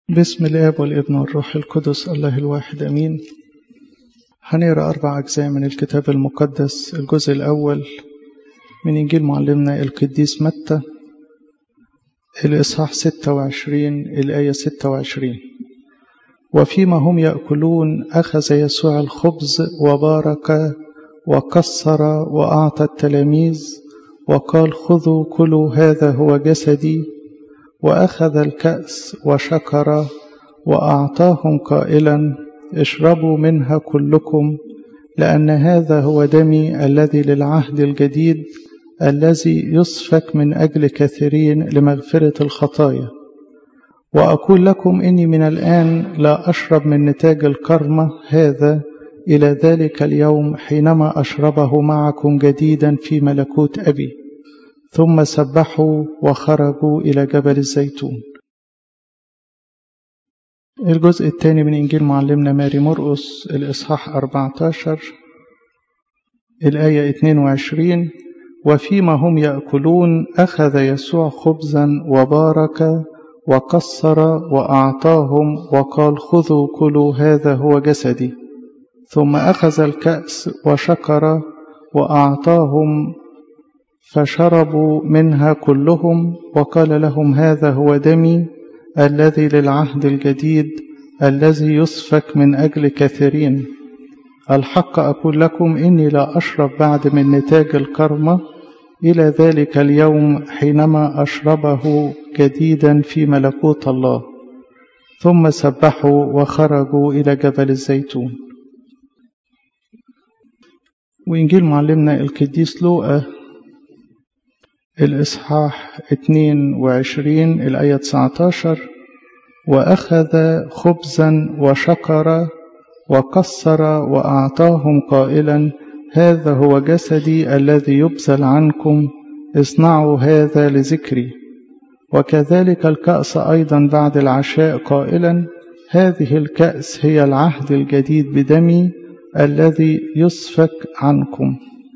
بسم الاب والابن والروح القدس الله الواحد امين هنقرا اربع اجزاء من الكتاب المقدس الجزء الاول من انجيل معلمنا القديس متى الاصحاح 26 الايه 26 وفيما هم ياكلون اخذ يسوع الخبز وبارك وكسر واعطى التلاميذ وقال خذوا كلوا هذا هو جسدي واخذ الكاس وشكر واعطاهم قائلا اشربوا منها كلكم لان هذا هو دمي الذي للعهد الجديد الذي يسفك من اجل كثيرين لمغفره الخطايا واقول لكم اني من الان لا اشرب من نتاج الكرمه هذا الى ذلك اليوم حينما اشربه معكم جديدا في ملكوت ابي ثم سبحوا وخرجوا إلى جبل الزيتون الجزء الثاني من إنجيل معلمنا ماري مرقس الإصحاح 14 الآية 22 وفيما هم يأكلون أخذ يسوع خبزا وبارك وكسر وأعطاهم وقال خذوا كلوا هذا هو جسدي ثم أخذ الكأس وشكر وأعطاهم فشربوا منها كلهم وقال لهم هذا هو دمي الذي للعهد الجديد الذي يسفك من أجل كثيرين الحق أقول لكم إني لا أشرب بعد من نتاج الكرمة إلى ذلك اليوم حينما أشربه جديدا في ملكوت الله ثم سبحوا وخرجوا إلى جبل الزيتون وإنجيل معلمنا القديس لوقا الإصحاح 22 الآية 19 وأخذ خبزا وشكر وكسر وأعطاهم قائلا هذا هو جسدي الذي يبذل عنكم اصنعوا هذا لذكري وكذلك الكأس أيضا بعد العشاء قائلا هذه الكأس هي العهد الجديد بدمي الذي يسفك عنكم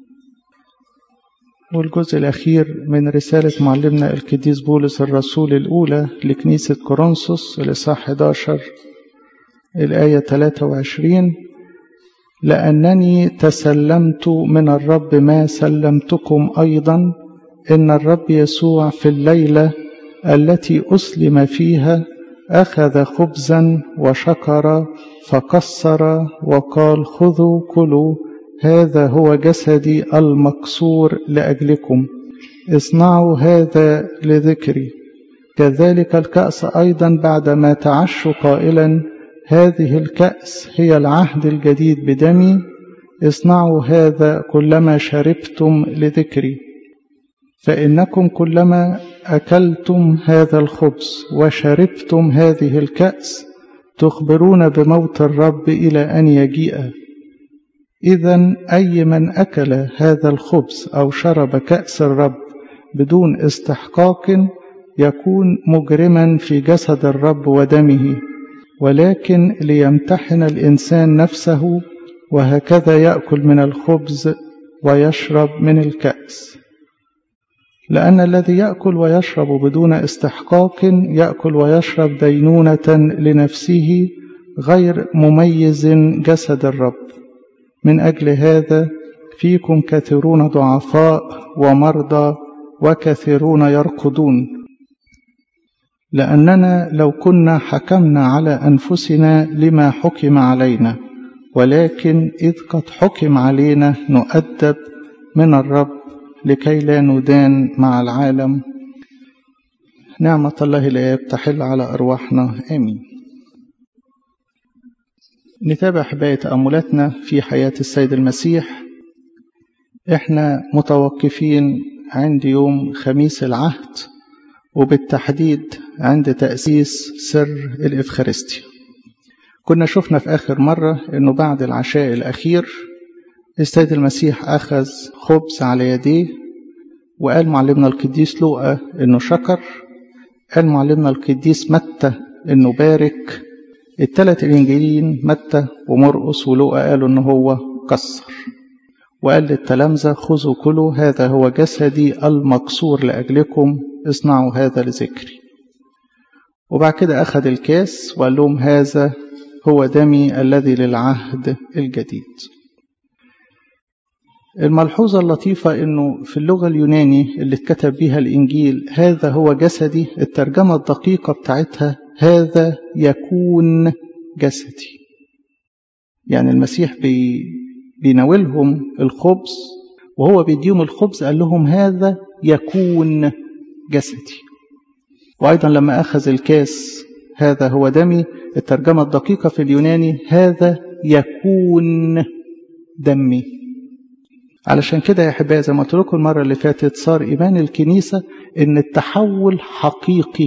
والجزء الأخير من رسالة معلمنا القديس بولس الرسول الأولى لكنيسة كورنثوس الإصحاح 11 الآية 23 لأنني تسلمت من الرب ما سلمتكم أيضا إن الرب يسوع في الليلة التي أسلم فيها أخذ خبزا وشكر فكسر وقال خذوا كلوا هذا هو جسدي المكسور لأجلكم اصنعوا هذا لذكري كذلك الكأس أيضا بعدما تعشوا قائلا هذه الكأس هي العهد الجديد بدمي اصنعوا هذا كلما شربتم لذكري فإنكم كلما أكلتم هذا الخبز وشربتم هذه الكأس تخبرون بموت الرب إلى أن يجيء إذا أي من أكل هذا الخبز أو شرب كأس الرب بدون استحقاق يكون مجرما في جسد الرب ودمه ولكن ليمتحن الإنسان نفسه وهكذا يأكل من الخبز ويشرب من الكأس لأن الذي يأكل ويشرب بدون استحقاق يأكل ويشرب دينونة لنفسه غير مميز جسد الرب من أجل هذا فيكم كثيرون ضعفاء ومرضى وكثيرون يرقدون لأننا لو كنا حكمنا على أنفسنا لما حكم علينا ولكن إذ قد حكم علينا نؤدب من الرب لكي لا ندان مع العالم نعمة الله الآب تحل على أرواحنا آمين نتابع حباية تأملاتنا في حياة السيد المسيح احنا متوقفين عند يوم خميس العهد وبالتحديد عند تأسيس سر الإفخارستيا كنا شفنا في آخر مرة أنه بعد العشاء الأخير السيد المسيح أخذ خبز على يديه وقال معلمنا القديس لوقا أنه شكر قال معلمنا القديس متى أنه بارك الثلاث الإنجيليين متى ومرقس ولوقا قالوا إن هو كسر وقال للتلامذة خذوا كلوا هذا هو جسدي المكسور لأجلكم اصنعوا هذا لذكري وبعد كده أخذ الكاس وقال لهم هذا هو دمي الذي للعهد الجديد الملحوظة اللطيفة أنه في اللغة اليوناني اللي اتكتب بها الإنجيل هذا هو جسدي الترجمة الدقيقة بتاعتها هذا يكون جسدي يعني المسيح بي بيناولهم الخبز وهو بيديهم الخبز قال لهم هذا يكون جسدي وأيضا لما أخذ الكاس هذا هو دمي الترجمة الدقيقة في اليوناني هذا يكون دمي علشان كده يا أحبائي زي ما قلت لكم المرة اللي فاتت صار إيمان الكنيسة إن التحول حقيقي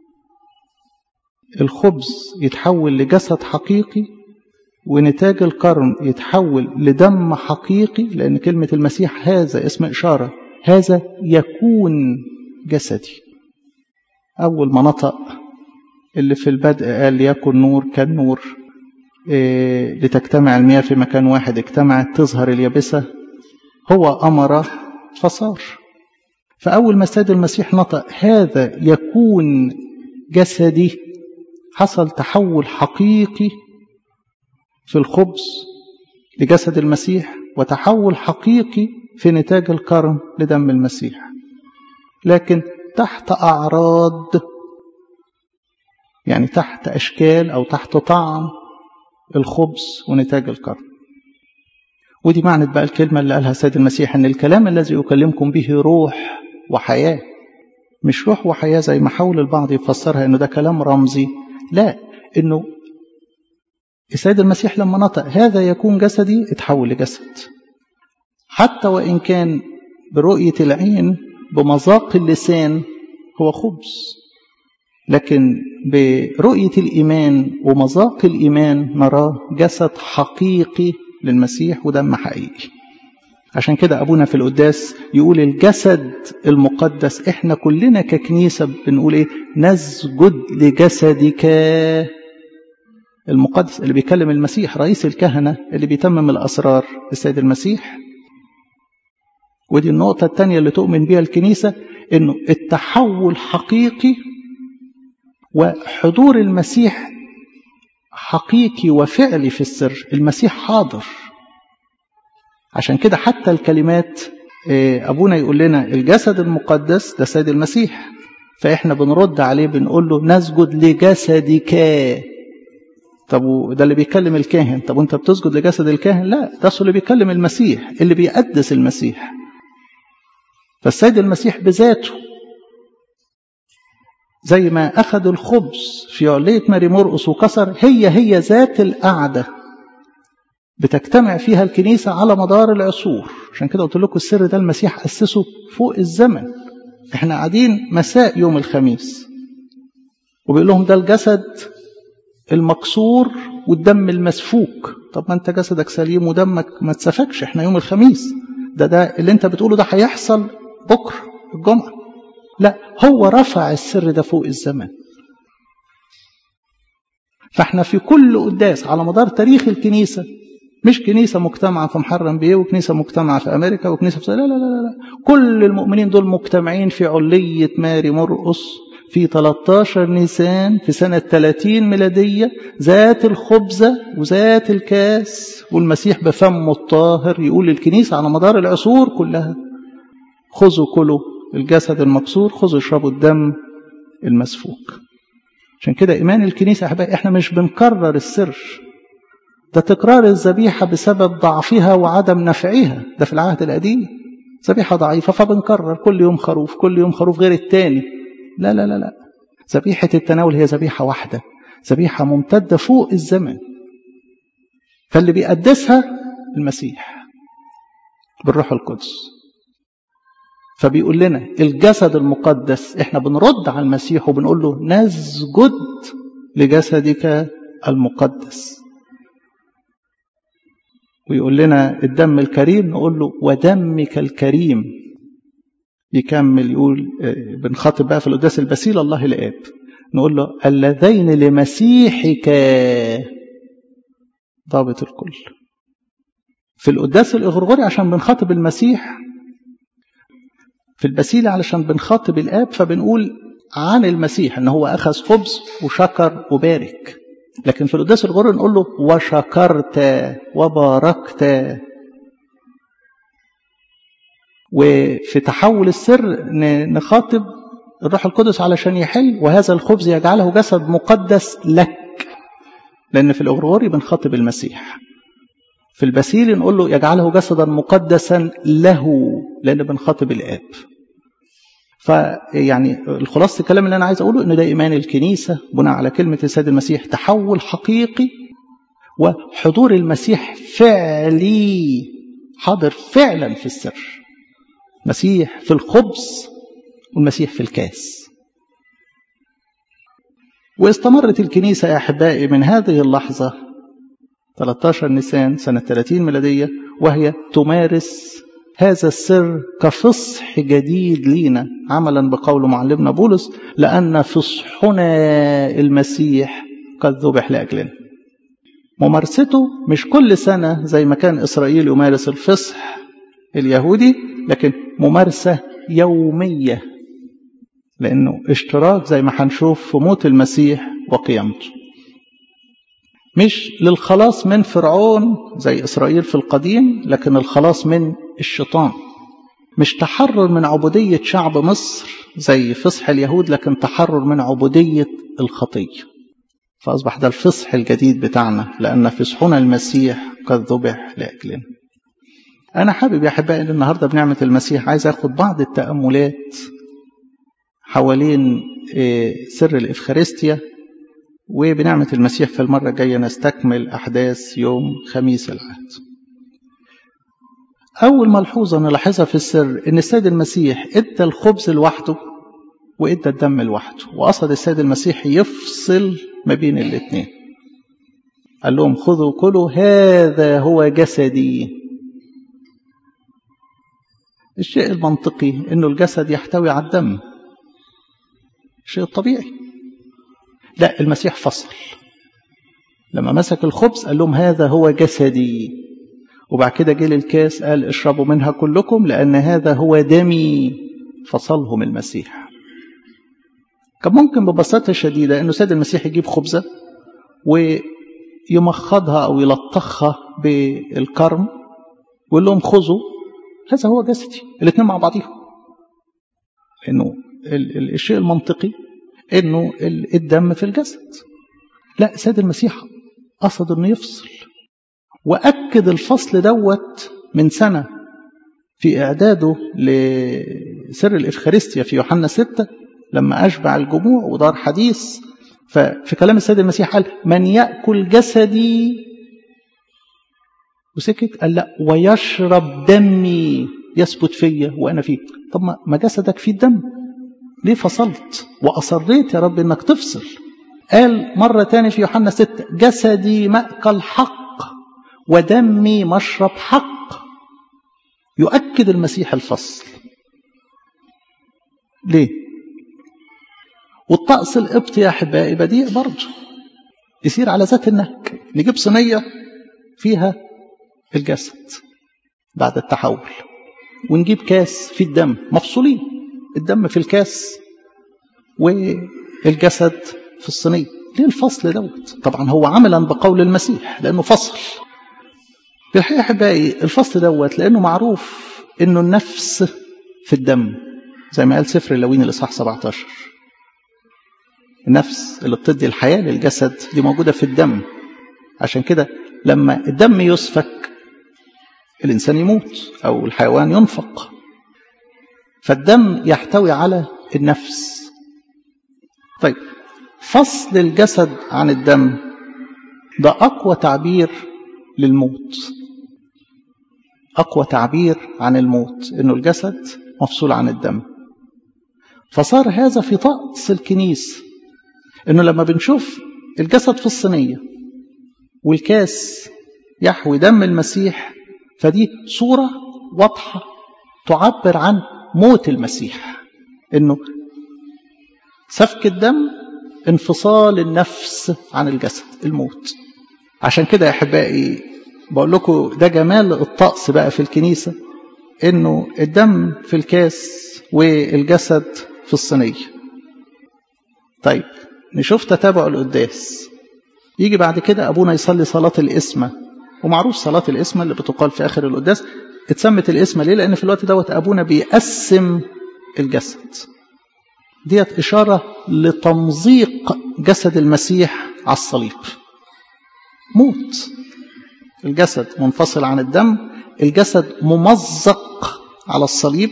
الخبز يتحول لجسد حقيقي ونتاج القرن يتحول لدم حقيقي لأن كلمة المسيح هذا اسم إشارة هذا يكون جسدي أول ما نطق اللي في البدء قال يكن نور كان نور إيه لتجتمع المياه في مكان واحد اجتمعت تظهر اليابسة هو أمر فصار فأول ما السيد المسيح نطق هذا يكون جسدي حصل تحول حقيقي في الخبز لجسد المسيح وتحول حقيقي في نتاج الكرم لدم المسيح لكن تحت أعراض يعني تحت أشكال أو تحت طعم الخبز ونتاج الكرم ودي معنى بقى الكلمة اللي قالها السيد المسيح أن الكلام الذي أكلمكم به روح وحياة مش روح وحياة زي ما حاول البعض يفسرها أنه ده كلام رمزي لا أنه السيد المسيح لما نطق هذا يكون جسدي اتحول لجسد حتى وإن كان برؤية العين بمذاق اللسان هو خبز لكن برؤية الإيمان ومذاق الإيمان نراه جسد حقيقي للمسيح ودم حقيقي عشان كده أبونا في القداس يقول الجسد المقدس إحنا كلنا ككنيسة بنقول إيه نسجد لجسدك المقدس اللي بيكلم المسيح رئيس الكهنة اللي بيتمم الأسرار السيد المسيح ودي النقطة الثانية اللي تؤمن بها الكنيسة إنه التحول حقيقي وحضور المسيح حقيقي وفعلي في السر المسيح حاضر عشان كده حتى الكلمات أبونا يقول لنا الجسد المقدس ده سيد المسيح فإحنا بنرد عليه بنقول له نسجد لجسدك طب ده اللي بيكلم الكاهن طب وانت بتسجد لجسد الكاهن لا ده اللي بيكلم المسيح اللي بيقدس المسيح فالسيد المسيح بذاته زي ما أخذ الخبز في علية ماري مرقس وكسر هي هي ذات القعدة بتجتمع فيها الكنيسة على مدار العصور عشان كده قلت لكم السر ده المسيح أسسه فوق الزمن احنا قاعدين مساء يوم الخميس وبيقول لهم ده الجسد المكسور والدم المسفوك طب ما انت جسدك سليم ودمك ما تسفكش احنا يوم الخميس ده ده اللي انت بتقوله ده هيحصل بكره الجمعه لا هو رفع السر ده فوق الزمن فاحنا في كل قداس على مدار تاريخ الكنيسه مش كنيسه مجتمعه في محرم بيه وكنيسه مجتمعه في امريكا وكنيسه في لا لا لا لا كل المؤمنين دول مجتمعين في عليه ماري مرقس في 13 نيسان في سنة 30 ميلادية ذات الخبزة وذات الكاس والمسيح بفمه الطاهر يقول للكنيسة على مدار العصور كلها خذوا كلوا الجسد المكسور خذوا اشربوا الدم المسفوك عشان كده إيمان الكنيسة أحبائي إحنا مش بنكرر السر ده تكرار الذبيحة بسبب ضعفها وعدم نفعها ده في العهد القديم ذبيحة ضعيفة فبنكرر كل يوم خروف كل يوم خروف غير التاني لا لا لا لا ذبيحة التناول هي ذبيحة واحدة ذبيحة ممتدة فوق الزمن فاللي بيقدسها المسيح بالروح القدس فبيقول لنا الجسد المقدس احنا بنرد على المسيح وبنقول له نسجد لجسدك المقدس ويقول لنا الدم الكريم نقول له ودمك الكريم يكمل يقول بنخاطب بقى في القداس البسيل الله الاب نقول له اللذين لمسيحك ضابط الكل في القداس الاغرغوري عشان بنخاطب المسيح في البسيلة علشان بنخاطب الاب فبنقول عن المسيح ان هو اخذ خبز وشكر وبارك لكن في القداس الغر نقول له وشكرت وباركت وفي تحول السر نخاطب الروح القدس علشان يحل وهذا الخبز يجعله جسد مقدس لك لأن في الأغرغوري بنخاطب المسيح في البسيل نقول له يجعله جسدا مقدسا له لأن بنخاطب الآب فيعني الخلاصة الكلام اللي أنا عايز أقوله إن ده إيمان الكنيسة بناء على كلمة السيد المسيح تحول حقيقي وحضور المسيح فعلي حاضر فعلا في السر مسيح في الخبز والمسيح في الكاس واستمرت الكنيسة يا أحبائي من هذه اللحظة 13 نيسان سنة 30 ميلادية وهي تمارس هذا السر كفصح جديد لينا عملا بقول معلمنا بولس لأن فصحنا المسيح قد ذبح لأجلنا ممارسته مش كل سنة زي ما كان إسرائيل يمارس الفصح اليهودي لكن ممارسة يومية لأنه اشتراك زي ما هنشوف في موت المسيح وقيامته مش للخلاص من فرعون زي إسرائيل في القديم لكن الخلاص من الشيطان مش تحرر من عبودية شعب مصر زي فصح اليهود لكن تحرر من عبودية الخطية فأصبح ده الفصح الجديد بتاعنا لأن فصحنا المسيح قد ذبح لأجلنا أنا حابب يا أحبائي إن النهاردة بنعمة المسيح عايز أخد بعض التأملات حوالين سر الإفخارستيا وبنعمة المسيح في المرة الجاية نستكمل أحداث يوم خميس العهد أول ملحوظة نلاحظها في السر إن السيد المسيح إدى الخبز لوحده وإدى الدم لوحده وقصد السيد المسيح يفصل ما بين الاثنين قال لهم خذوا كلوا هذا هو جسدي الشيء المنطقي انه الجسد يحتوي على الدم الشيء الطبيعي لا المسيح فصل لما مسك الخبز قال لهم هذا هو جسدي وبعد كده جه للكاس قال اشربوا منها كلكم لان هذا هو دمي فصلهم المسيح كان ممكن ببساطة شديدة انه سيد المسيح يجيب خبزة ويمخضها او يلطخها بالكرم ويقول لهم خذوا هذا هو جسدي الاثنين مع بعضهم انه الشيء المنطقي انه الدم في الجسد لا سيد المسيح قصد انه يفصل واكد الفصل دوت من سنه في اعداده لسر الافخارستيا في يوحنا 6 لما اشبع الجموع ودار حديث ففي كلام السيد المسيح قال من ياكل جسدي وسكت قال لا ويشرب دمي يثبت فيا وانا فيه طب ما جسدك فيه الدم ليه فصلت واصريت يا رب انك تفصل قال مرة تاني في يوحنا 6 جسدي مأكل حق ودمي مشرب حق يؤكد المسيح الفصل ليه والطقس القبطي يا احبائي بديع برضه يصير على ذات النهج نجيب صينيه فيها الجسد بعد التحول ونجيب كاس فيه الدم مفصولين الدم في الكاس والجسد في الصينيه ليه الفصل دوت طبعا هو عملا بقول المسيح لانه فصل في الحقيقه احبائي الفصل دوت لانه معروف انه النفس في الدم زي ما قال سفر اللوين الاصحاح 17 النفس اللي بتدي الحياه للجسد دي موجوده في الدم عشان كده لما الدم يسفك الانسان يموت او الحيوان ينفق فالدم يحتوي على النفس طيب فصل الجسد عن الدم ده اقوى تعبير للموت اقوى تعبير عن الموت انه الجسد مفصول عن الدم فصار هذا في طقس الكنيسه انه لما بنشوف الجسد في الصينيه والكاس يحوي دم المسيح فدي صوره واضحه تعبر عن موت المسيح انه سفك الدم انفصال النفس عن الجسد الموت عشان كده يا احبائي بقول لكم ده جمال الطقس بقى في الكنيسه انه الدم في الكاس والجسد في الصينيه طيب نشوف تتابع القداس يجي بعد كده أبونا يصلي صلاة الإسمة ومعروف صلاة الإسمة اللي بتقال في آخر القداس اتسمت الإسمة ليه؟ لأن في الوقت دوت أبونا بيقسم الجسد ديت إشارة لتمزيق جسد المسيح على الصليب موت الجسد منفصل عن الدم الجسد ممزق على الصليب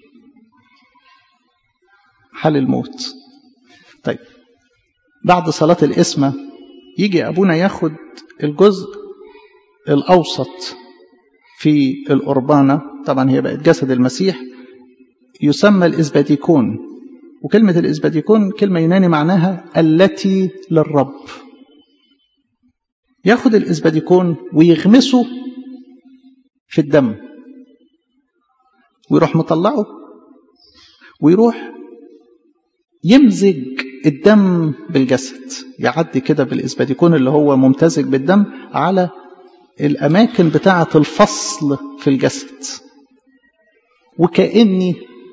حال الموت طيب بعد صلاة الإسمة يجي أبونا ياخد الجزء الأوسط في القربانة طبعا هي بقت جسد المسيح يسمى الإسباديكون وكلمة الإسباديكون كلمة يوناني معناها التي للرب ياخد الإسباديكون ويغمسه في الدم ويروح مطلعه ويروح يمزج الدم بالجسد يعدي كده بالإسباديكون اللي هو ممتزج بالدم على الأماكن بتاعة الفصل في الجسد وكأني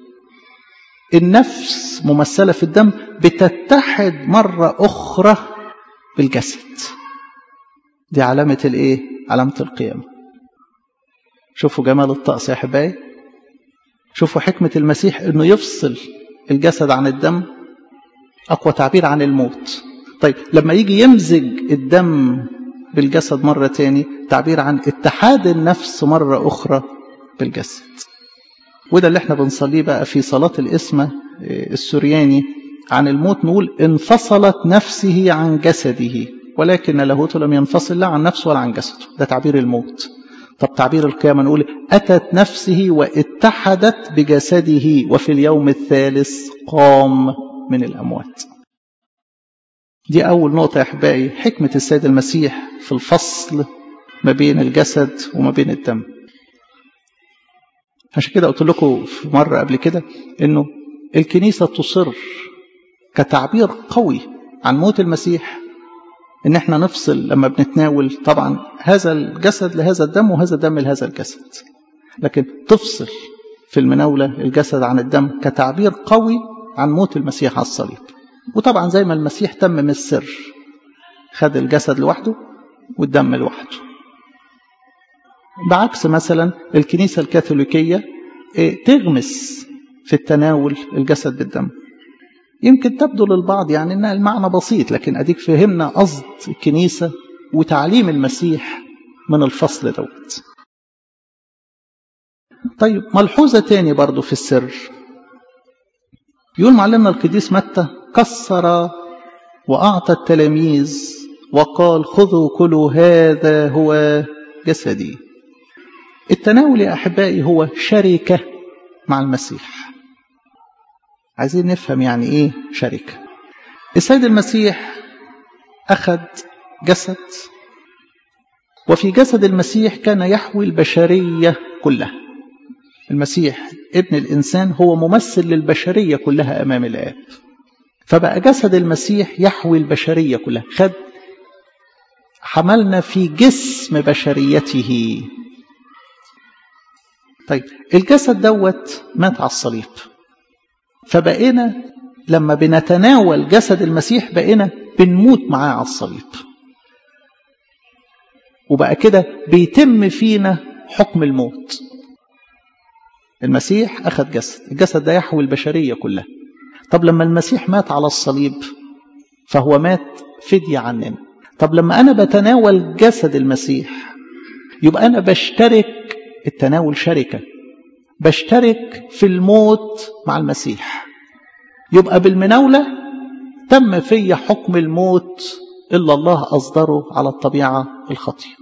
النفس ممثلة في الدم بتتحد مرة أخرى بالجسد دي علامة الإيه؟ علامة القيامة شوفوا جمال الطقس يا أحبائي شوفوا حكمة المسيح إنه يفصل الجسد عن الدم أقوى تعبير عن الموت طيب لما يجي يمزج الدم بالجسد مرة تاني تعبير عن اتحاد النفس مرة أخرى بالجسد وده اللي احنا بنصليه بقى في صلاة الإسمة السرياني عن الموت نقول انفصلت نفسه عن جسده ولكن لاهوت لم ينفصل لا عن نفسه ولا عن جسده ده تعبير الموت طب تعبير القيامة نقول أتت نفسه واتحدت بجسده وفي اليوم الثالث قام من الأموات دي أول نقطة يا أحبائي حكمة السيد المسيح في الفصل ما بين الجسد وما بين الدم عشان كده قلت لكم في مرة قبل كده إنه الكنيسة تصر كتعبير قوي عن موت المسيح إن إحنا نفصل لما بنتناول طبعا هذا الجسد لهذا الدم وهذا الدم لهذا الجسد لكن تفصل في المناولة الجسد عن الدم كتعبير قوي عن موت المسيح على الصليب وطبعا زي ما المسيح تمم السر خد الجسد لوحده والدم لوحده بعكس مثلا الكنيسة الكاثوليكية تغمس في التناول الجسد بالدم يمكن تبدو للبعض يعني ان المعنى بسيط لكن اديك فهمنا قصد الكنيسة وتعليم المسيح من الفصل دوت طيب ملحوظة تاني برضو في السر يقول معلمنا القديس متى كسر وأعطى التلاميذ وقال خذوا كلوا هذا هو جسدي التناول يا أحبائي هو شركة مع المسيح عايزين نفهم يعني إيه شركة السيد المسيح أخذ جسد وفي جسد المسيح كان يحوي البشرية كلها المسيح ابن الإنسان هو ممثل للبشرية كلها أمام الآب فبقى جسد المسيح يحوي البشرية كلها خد حملنا في جسم بشريته طيب الجسد دوت مات على الصليب فبقينا لما بنتناول جسد المسيح بقينا بنموت معاه على الصليب وبقى كده بيتم فينا حكم الموت المسيح أخذ جسد الجسد ده يحوي البشرية كلها طب لما المسيح مات على الصليب فهو مات فدية عننا طب لما أنا بتناول جسد المسيح يبقى أنا بشترك التناول شركة بشترك في الموت مع المسيح يبقى بالمناولة تم في حكم الموت إلا الله أصدره على الطبيعة الخطية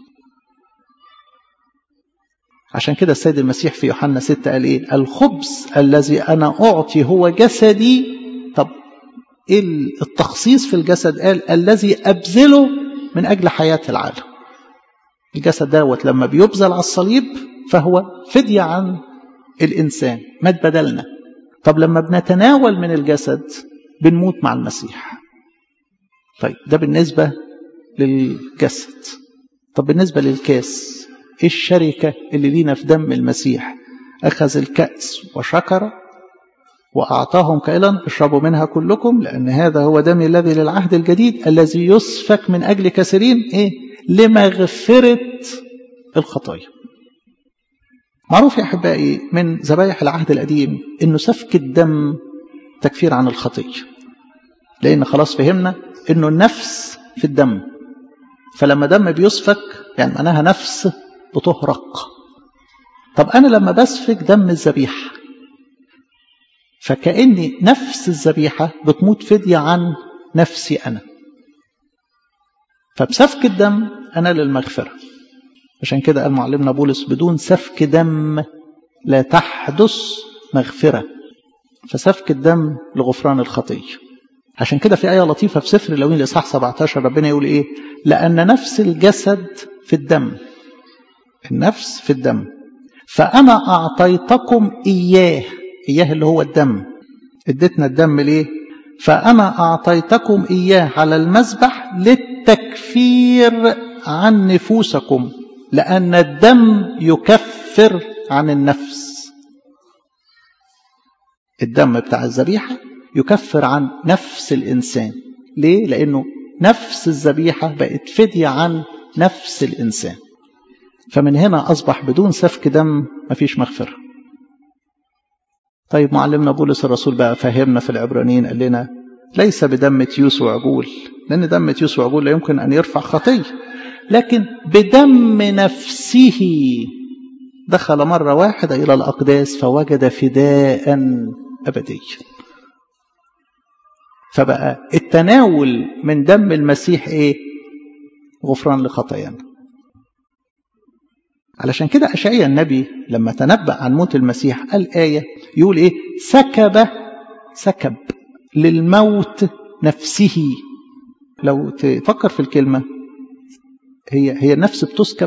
عشان كده السيد المسيح في يوحنا 6 قال ايه الخبز الذي انا اعطي هو جسدي طب ايه التخصيص في الجسد قال الذي ابذله من اجل حياه العالم الجسد دوت لما بيبذل على الصليب فهو فدية عن الإنسان مات بدلنا طب لما بنتناول من الجسد بنموت مع المسيح طيب ده بالنسبة للجسد طب بالنسبة للكاس ايه الشركة اللي لينا في دم المسيح أخذ الكأس وشكر وأعطاهم قائلا اشربوا منها كلكم لأن هذا هو دمي الذي للعهد الجديد الذي يسفك من أجل كثيرين إيه؟ لمغفرة الخطايا معروف يا أحبائي من ذبايح العهد القديم إنه سفك الدم تكفير عن الخطية لأن خلاص فهمنا إنه النفس في الدم فلما دم بيسفك يعني معناها نفس بتهرق طب أنا لما بسفك دم الذبيحة فكأني نفس الذبيحة بتموت فدية عن نفسي أنا فبسفك الدم أنا للمغفرة عشان كده قال معلمنا بولس بدون سفك دم لا تحدث مغفرة فسفك الدم لغفران الخطية عشان كده في آية لطيفة في سفر اللوين الإصحاح 17 ربنا يقول إيه لأن نفس الجسد في الدم النفس في الدم فأنا أعطيتكم إياه إياه اللي هو الدم اديتنا الدم ليه فأنا أعطيتكم إياه على المذبح للتكفير عن نفوسكم لأن الدم يكفر عن النفس الدم بتاع الذبيحة يكفر عن نفس الإنسان ليه؟ لأنه نفس الذبيحة بقت فدية عن نفس الإنسان فمن هنا أصبح بدون سفك دم مفيش مغفرة طيب معلمنا بولس الرسول بقى فهمنا في العبرانيين قال لنا ليس بدم تيوس وعجول لأن دم تيوس وعجول لا يمكن أن يرفع خطية لكن بدم نفسه دخل مرة واحدة إلى الأقداس فوجد فداء أبديا فبقى التناول من دم المسيح إيه غفران لخطايانا علشان كده أشعيا النبي لما تنبأ عن موت المسيح قال آية يقول إيه سكب سكب للموت نفسه لو تفكر في الكلمة هي هي النفس بتسكب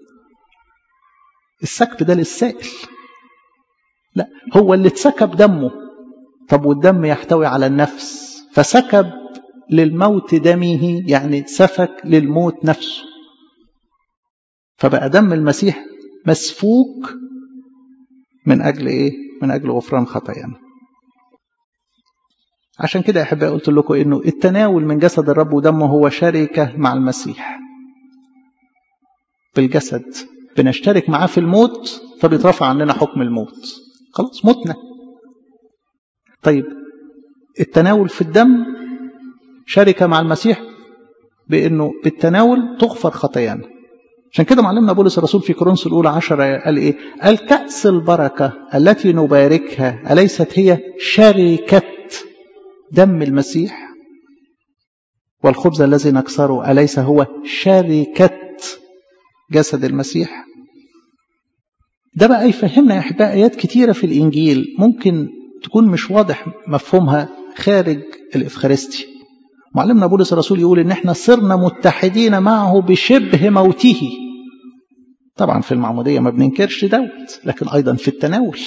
السكب ده للسائل لا هو اللي اتسكب دمه طب والدم يحتوي على النفس فسكب للموت دمه يعني سفك للموت نفسه فبقى دم المسيح مسفوك من أجل إيه؟ من أجل غفران خطايانا عشان كده يا أحبائي قلت لكم إنه التناول من جسد الرب ودمه هو شركة مع المسيح بالجسد بنشترك معاه في الموت فبيترفع عننا حكم الموت خلاص متنا طيب التناول في الدم شركة مع المسيح بأنه بالتناول تغفر خطايانا عشان كده معلمنا بولس الرسول في كورنثوس الأولى عشرة قال إيه؟ قال كأس البركة التي نباركها أليست هي شركة دم المسيح؟ والخبز الذي نكسره أليس هو شركة جسد المسيح؟ ده بقى يفهمنا يا أحباء آيات كتيرة في الإنجيل ممكن تكون مش واضح مفهومها خارج الإفخارستي معلمنا بولس الرسول يقول ان احنا صرنا متحدين معه بشبه موته طبعا في المعمودية ما بننكرش دوت لكن ايضا في التناول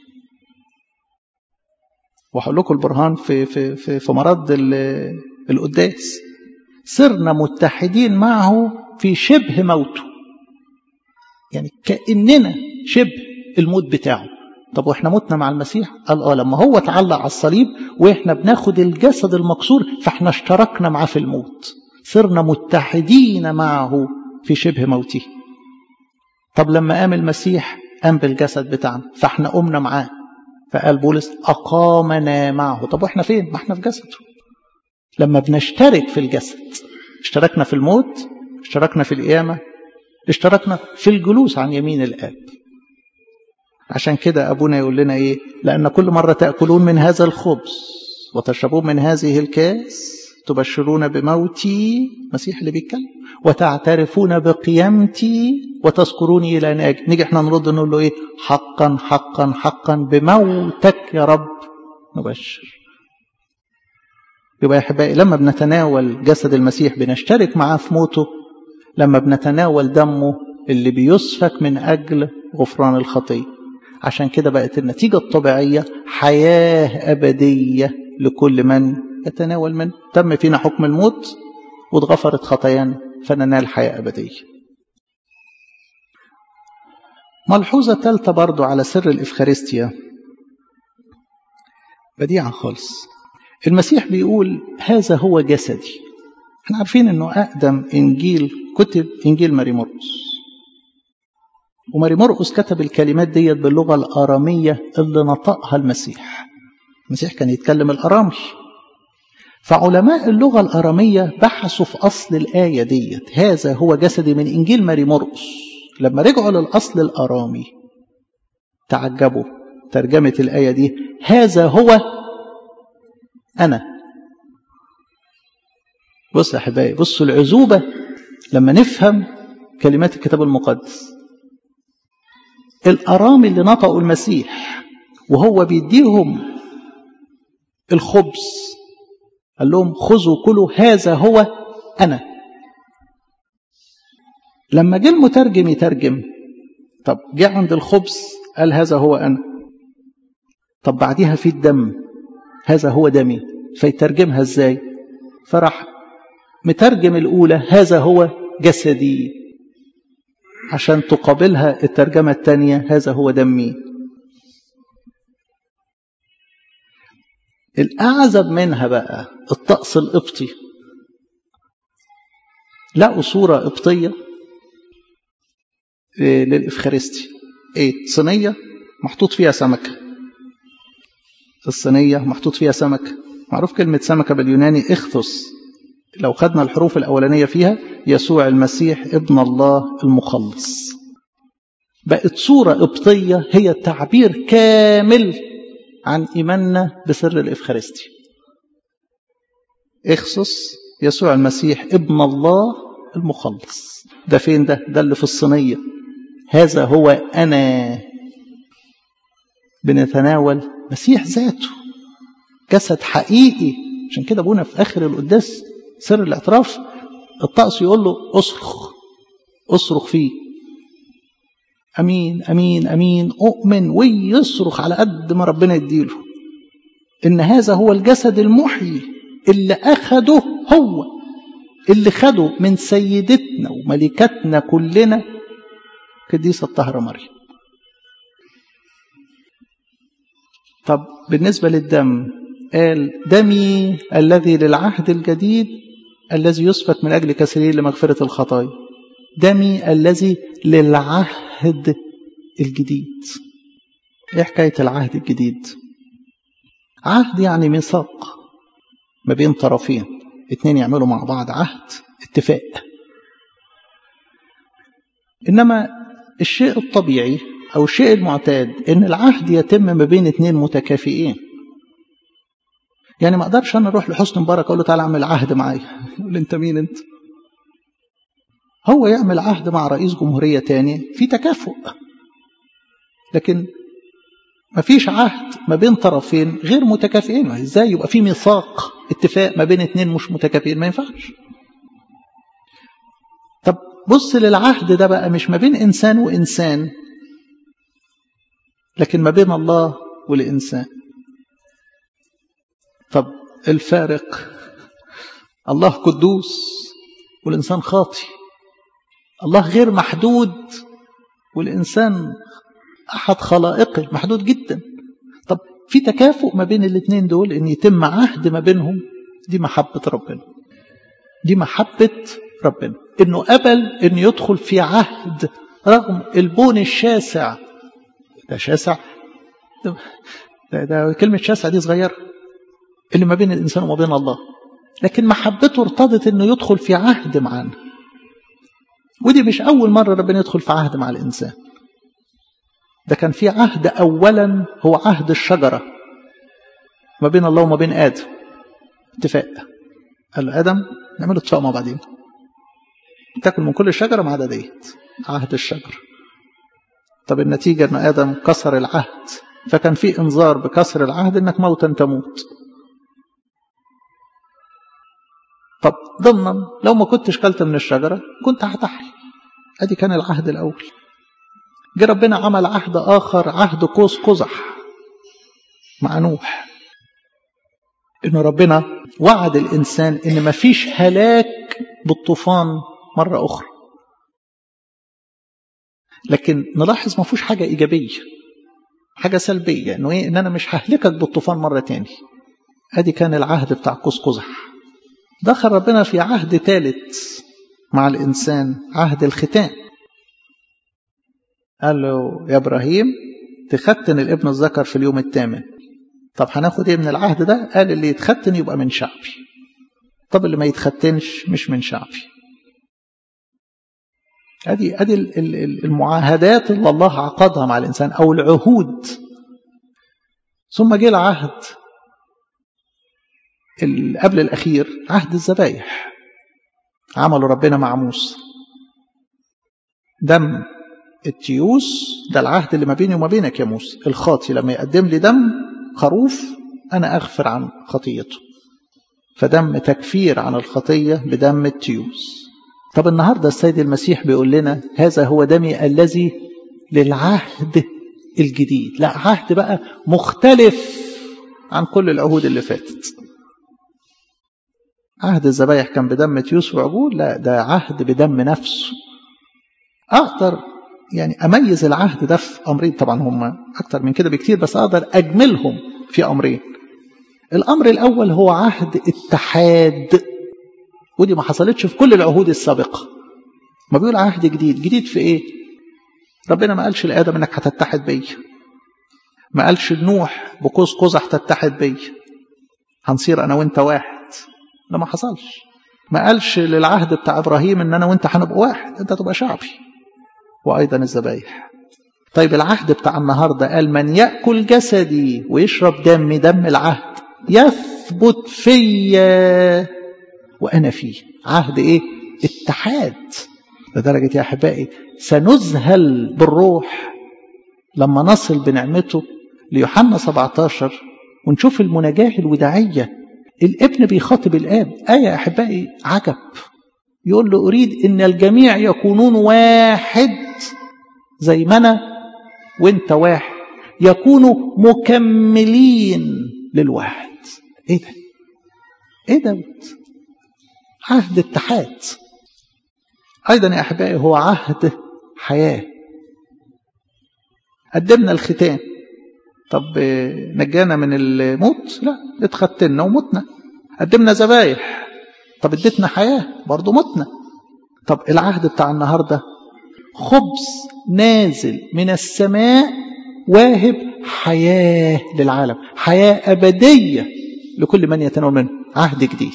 وهقول لكم البرهان في في في, في مرض القداس صرنا متحدين معه في شبه موته يعني كاننا شبه الموت بتاعه طب واحنا متنا مع المسيح قال اه لما هو اتعلق على الصليب واحنا بناخد الجسد المكسور فاحنا اشتركنا معاه في الموت صرنا متحدين معه في شبه موته طب لما قام المسيح قام بالجسد بتاعنا فاحنا قمنا معاه فقال بولس اقامنا معه طب واحنا فين ما احنا في جسده لما بنشترك في الجسد اشتركنا في الموت اشتركنا في القيامه اشتركنا في الجلوس عن يمين الاب عشان كده أبونا يقول لنا إيه لأن كل مرة تأكلون من هذا الخبز وتشربون من هذه الكاس تبشرون بموتي مسيح اللي بيتكلم وتعترفون بقيامتي وتذكروني إلى أن أجي نيجي احنا نرد نقول له إيه حقا حقا حقا بموتك يا رب نبشر يبقى يا أحبائي لما بنتناول جسد المسيح بنشترك معاه في موته لما بنتناول دمه اللي بيسفك من أجل غفران الخطيه عشان كده بقت النتيجة الطبيعية حياة أبدية لكل من يتناول منه تم فينا حكم الموت واتغفرت خطايانا فننال حياة أبدية ملحوظة ثالثة برضو على سر الإفخارستيا بديعة خالص المسيح بيقول هذا هو جسدي احنا عارفين انه اقدم انجيل كتب انجيل ماري مرقس وماري مرقس كتب الكلمات ديت باللغه الاراميه اللي نطقها المسيح المسيح كان يتكلم الارامي فعلماء اللغه الاراميه بحثوا في اصل الايه ديت هذا هو جسدي من انجيل ماري مرقس لما رجعوا للاصل الارامي تعجبوا ترجمه الايه دي هذا هو انا بص يا احبائي بصوا العزوبه لما نفهم كلمات الكتاب المقدس الارامي اللي نطقوا المسيح وهو بيديهم الخبز قال لهم خذوا كلوا هذا هو انا لما جه المترجم يترجم طب جه عند الخبز قال هذا هو انا طب بعديها في الدم هذا هو دمي فيترجمها ازاي فراح مترجم الأولى هذا هو جسدي عشان تقابلها الترجمة الثانية هذا هو دمي الأعزب منها بقى الطقس القبطي لقوا صورة قبطية للإفخارستي إيه صينية محطوط فيها سمكة الصينية محطوط فيها سمكة معروف كلمة سمكة باليوناني اخثس لو خدنا الحروف الأولانية فيها يسوع المسيح ابن الله المخلص بقت صورة قبطية هي تعبير كامل عن إيماننا بسر الإفخارستي اخصص يسوع المسيح ابن الله المخلص ده فين ده ده اللي في الصينية هذا هو أنا بنتناول مسيح ذاته جسد حقيقي عشان كده ابونا في آخر القداس سر الاعتراف الطقس يقول له اصرخ اصرخ فيه امين امين امين اؤمن ويصرخ على قد ما ربنا يديله ان هذا هو الجسد المحيي اللي اخده هو اللي خده من سيدتنا وملكتنا كلنا قديسه الطاهره مريم طب بالنسبه للدم قال دمي الذي للعهد الجديد الذي يسفك من أجل كثيرين لمغفرة الخطايا دمي الذي للعهد الجديد ايه حكاية العهد الجديد عهد يعني ميثاق ما بين طرفين اتنين يعملوا مع بعض عهد اتفاق انما الشيء الطبيعي او الشيء المعتاد ان العهد يتم ما بين اتنين متكافئين يعني ما اقدرش انا اروح لحسن مبارك اقول له تعالى اعمل عهد معايا يقول انت مين انت هو يعمل عهد مع رئيس جمهورية تاني في تكافؤ لكن ما فيش عهد ما بين طرفين غير متكافئين ازاي يبقى في ميثاق اتفاق ما بين اتنين مش متكافئين ما ينفعش طب بص للعهد ده بقى مش ما بين انسان وانسان لكن ما بين الله والانسان طب الفارق الله قدوس والإنسان خاطي الله غير محدود والإنسان أحد خلائقه محدود جدا طب في تكافؤ ما بين الاثنين دول ان يتم عهد ما بينهم دي محبة ربنا دي محبة ربنا انه قبل انه يدخل في عهد رغم البون الشاسع ده شاسع ده, ده, ده كلمة شاسع دي صغيرة اللي ما بين الإنسان وما بين الله لكن محبته ارتضت انه يدخل في عهد معانا ودي مش أول مرة ربنا يدخل في عهد مع الإنسان ده كان في عهد أولا هو عهد الشجرة ما بين الله وما بين آدم اتفاق قال له آدم نعمل اتفاق مع بعضين تاكل من كل الشجرة ما عدا ديت عهد الشجر طب النتيجة أن آدم كسر العهد فكان في إنذار بكسر العهد أنك موتا تموت طب ضمنا لو ما كنتش كلت من الشجرة كنت هتحيا ادي كان العهد الأول جه ربنا عمل عهد آخر عهد قوس قزح مع نوح إنه ربنا وعد الإنسان إن مفيش هلاك بالطوفان مرة أخرى لكن نلاحظ ما فيهوش حاجة إيجابية حاجة سلبية انه ايه ان انا مش ههلكك بالطوفان مرة تاني ادي كان العهد بتاع قوس قزح دخل ربنا في عهد ثالث مع الانسان عهد الختان قال له يا ابراهيم تختن الابن الذكر في اليوم الثامن طب هناخد ايه من العهد ده قال اللي يتختن يبقى من شعبي طب اللي ما يتختنش مش من شعبي ادي ادي المعاهدات اللي الله عقدها مع الانسان او العهود ثم جه العهد قبل الاخير عهد الذبايح عمله ربنا مع موسى دم التيوس ده العهد اللي ما بيني وما بينك يا موسى الخاطي لما يقدم لي دم خروف انا اغفر عن خطيته فدم تكفير عن الخطيه بدم التيوس طب النهارده السيد المسيح بيقول لنا هذا هو دمي الذي للعهد الجديد لا عهد بقى مختلف عن كل العهود اللي فاتت عهد الذبايح كان بدم تيوس وعجول لا ده عهد بدم نفسه اقدر يعني اميز العهد ده في امرين طبعا هم اكتر من كده بكتير بس اقدر اجملهم في امرين الامر الاول هو عهد اتحاد ودي ما حصلتش في كل العهود السابقه ما بيقول عهد جديد جديد في ايه ربنا ما قالش لادم انك هتتحد بيا ما قالش لنوح بقوس قزح تتحد بيا هنصير انا وانت واحد ده ما حصلش ما قالش للعهد بتاع ابراهيم ان انا وانت هنبقى واحد انت تبقى شعبي وايضا الذبايح طيب العهد بتاع النهارده قال من ياكل جسدي ويشرب دمي دم العهد يثبت فيا وانا فيه عهد ايه اتحاد لدرجه يا احبائي سنذهل بالروح لما نصل بنعمته ليوحنا 17 ونشوف المناجاه الوداعيه الابن بيخاطب الاب ايه يا احبائي عجب يقول له اريد ان الجميع يكونون واحد زي ما انا وانت واحد يكونوا مكملين للواحد ايه ده ايه ده عهد اتحاد ايضا يا احبائي هو عهد حياه قدمنا الختان طب نجانا من الموت لا اتختنا ومتنا قدمنا ذبايح طب اديتنا حياه برضه متنا طب العهد بتاع النهارده خبز نازل من السماء واهب حياه للعالم حياه ابديه لكل من يتناول منه عهد جديد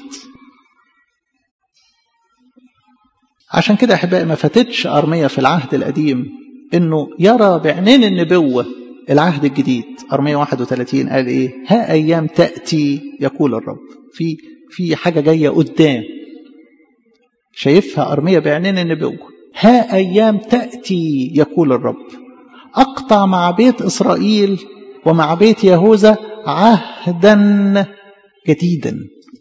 عشان كده احبائي ما فاتتش ارميه في العهد القديم انه يرى بعينين النبوه العهد الجديد ارميه 31 قال ايه ها ايام تاتي يقول الرب في في حاجه جايه قدام شايفها ارميه بعينين النبوه ها ايام تاتي يقول الرب اقطع مع بيت اسرائيل ومع بيت يهوذا عهدا جديدا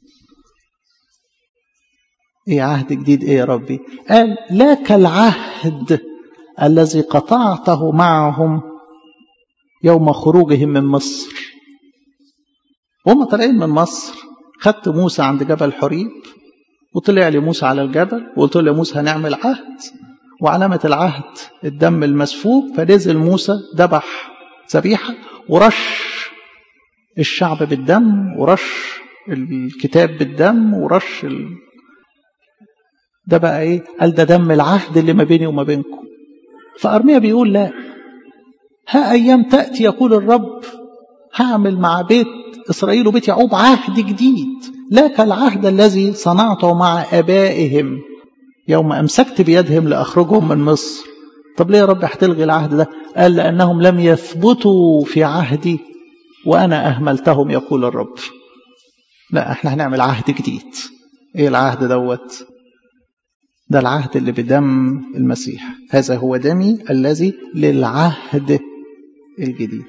ايه عهد جديد ايه يا ربي قال لا كالعهد الذي قطعته معهم يوم خروجهم من مصر وهم طالعين من مصر خدت موسى عند جبل حريب وطلع لي موسى على الجبل وقلت له يا موسى هنعمل عهد وعلامة العهد الدم المسفوك فنزل موسى ذبح ذبيحة ورش الشعب بالدم ورش الكتاب بالدم ورش ال... ده بقى ايه قال ده دم العهد اللي ما بيني وما بينكم فأرميا بيقول لا ها أيام تأتي يقول الرب هعمل مع بيت إسرائيل وبيت يعقوب عهد جديد لا كالعهد الذي صنعته مع آبائهم يوم أمسكت بيدهم لأخرجهم من مصر طب ليه يا رب هتلغي العهد ده قال لأنهم لم يثبتوا في عهدي وأنا أهملتهم يقول الرب لا احنا هنعمل عهد جديد ايه العهد دوت ده العهد اللي بدم المسيح هذا هو دمي الذي للعهد الجديد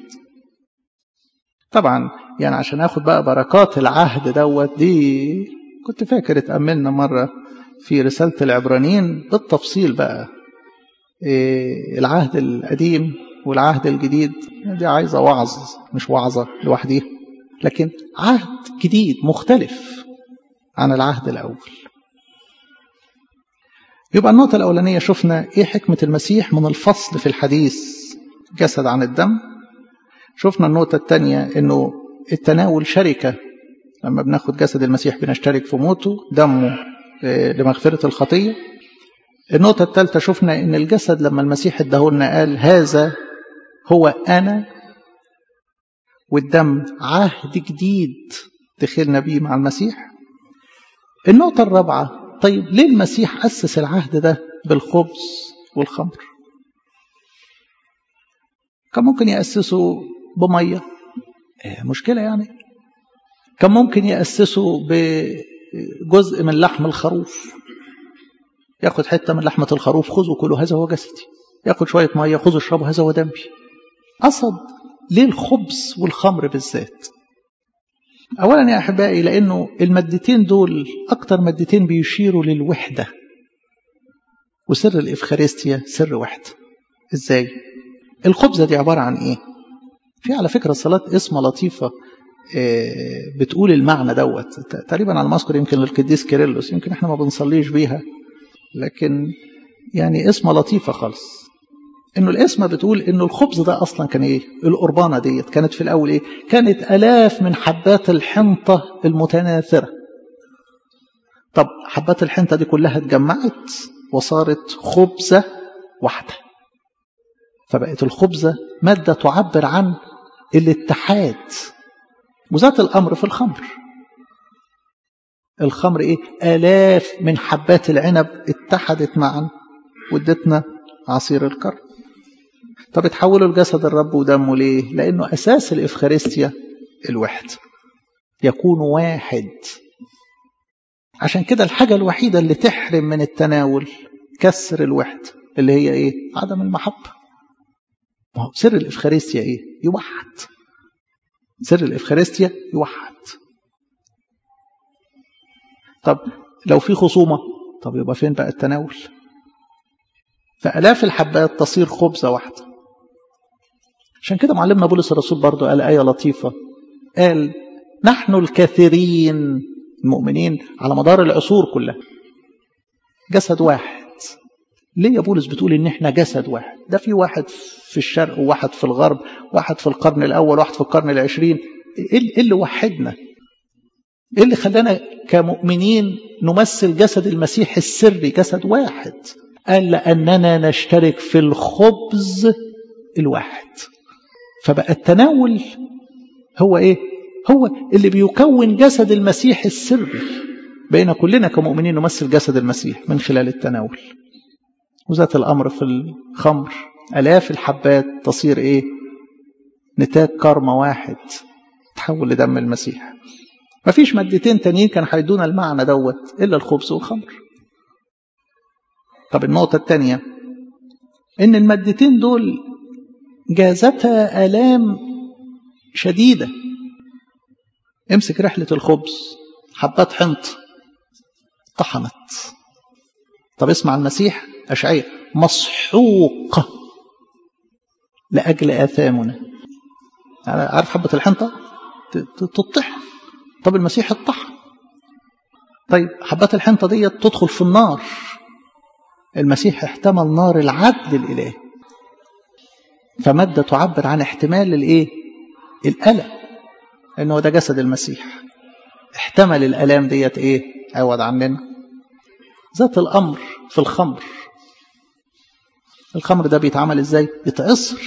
طبعا يعني عشان اخد بقى بركات العهد دوت دي كنت فاكر اتأملنا مرة في رسالة العبرانيين بالتفصيل بقى إيه العهد القديم والعهد الجديد دي عايزة وعظ مش وعظة لوحديها لكن عهد جديد مختلف عن العهد الأول يبقى النقطة الأولانية شفنا إيه حكمة المسيح من الفصل في الحديث جسد عن الدم شفنا النقطة الثانية أنه التناول شركة لما بناخد جسد المسيح بنشترك في موته دمه لمغفرة الخطية النقطة الثالثة شفنا أن الجسد لما المسيح ادهولنا قال هذا هو أنا والدم عهد جديد دخلنا بيه مع المسيح النقطة الرابعة طيب ليه المسيح أسس العهد ده بالخبز والخمر كان ممكن يأسسه بمية مشكلة يعني كان ممكن يأسسه بجزء من لحم الخروف ياخد حتة من لحمة الخروف خذوا كلوا هذا هو جسدي ياخد شوية مية خذوا اشربوا هذا هو دمي قصد ليه الخبز والخمر بالذات أولا يا أحبائي لأنه المادتين دول أكتر مادتين بيشيروا للوحدة وسر الإفخارستيا سر وحدة إزاي؟ الخبزة دي عبارة عن إيه؟ في على فكرة صلاة اسمها لطيفة بتقول المعنى دوت تقريبا على ما اذكر يمكن للقديس كيرلس يمكن احنا ما بنصليش بيها لكن يعني اسمها لطيفة خالص انه الاسم بتقول انه الخبز ده اصلا كان ايه القربانه ديت كانت في الاول ايه كانت الاف من حبات الحنطه المتناثره طب حبات الحنطه دي كلها اتجمعت وصارت خبزه واحده فبقت الخبزه ماده تعبر عن الاتحاد وذات الامر في الخمر الخمر ايه الاف من حبات العنب اتحدت معا وادتنا عصير الكرم طب اتحولوا لجسد الرب ودمه ليه لانه اساس الافخارستيا الوحده يكون واحد عشان كده الحاجه الوحيده اللي تحرم من التناول كسر الوحده اللي هي ايه عدم المحبه ما هو سر الافخارستيا ايه يوحد سر الافخارستيا يوحد طب لو في خصومه طب يبقى فين بقى التناول فالاف الحبات تصير خبزه واحده عشان كده معلمنا بولس الرسول برضه قال آية لطيفة قال نحن الكثيرين المؤمنين على مدار العصور كلها جسد واحد ليه يا بولس بتقول ان احنا جسد واحد ده في واحد في الشرق وواحد في الغرب واحد في القرن الاول واحد في القرن العشرين ايه اللي وحدنا ايه اللي خلانا كمؤمنين نمثل جسد المسيح السري جسد واحد قال لاننا نشترك في الخبز الواحد فبقى التناول هو ايه هو اللي بيكون جسد المسيح السري بين كلنا كمؤمنين نمثل جسد المسيح من خلال التناول وذات الامر في الخمر الاف الحبات تصير ايه نتاج كرمة واحد تحول لدم المسيح مفيش مادتين تانيين كان هيدونا المعنى دوت الا الخبز والخمر طب النقطة الثانية ان المادتين دول جازتها آلام شديدة امسك رحلة الخبز حبات حنط طحنت طب اسمع المسيح أشعية مسحوق لأجل آثامنا عارف حبة الحنطة تطحن طب المسيح اتطحن طيب حبات الحنطة دي تدخل في النار المسيح احتمل نار العدل الإلهي فمادة تعبر عن احتمال الايه الألم انه ده جسد المسيح احتمل الألام ديت ايه عوض عننا ذات الأمر في الخمر الخمر ده بيتعمل ازاي يتعصر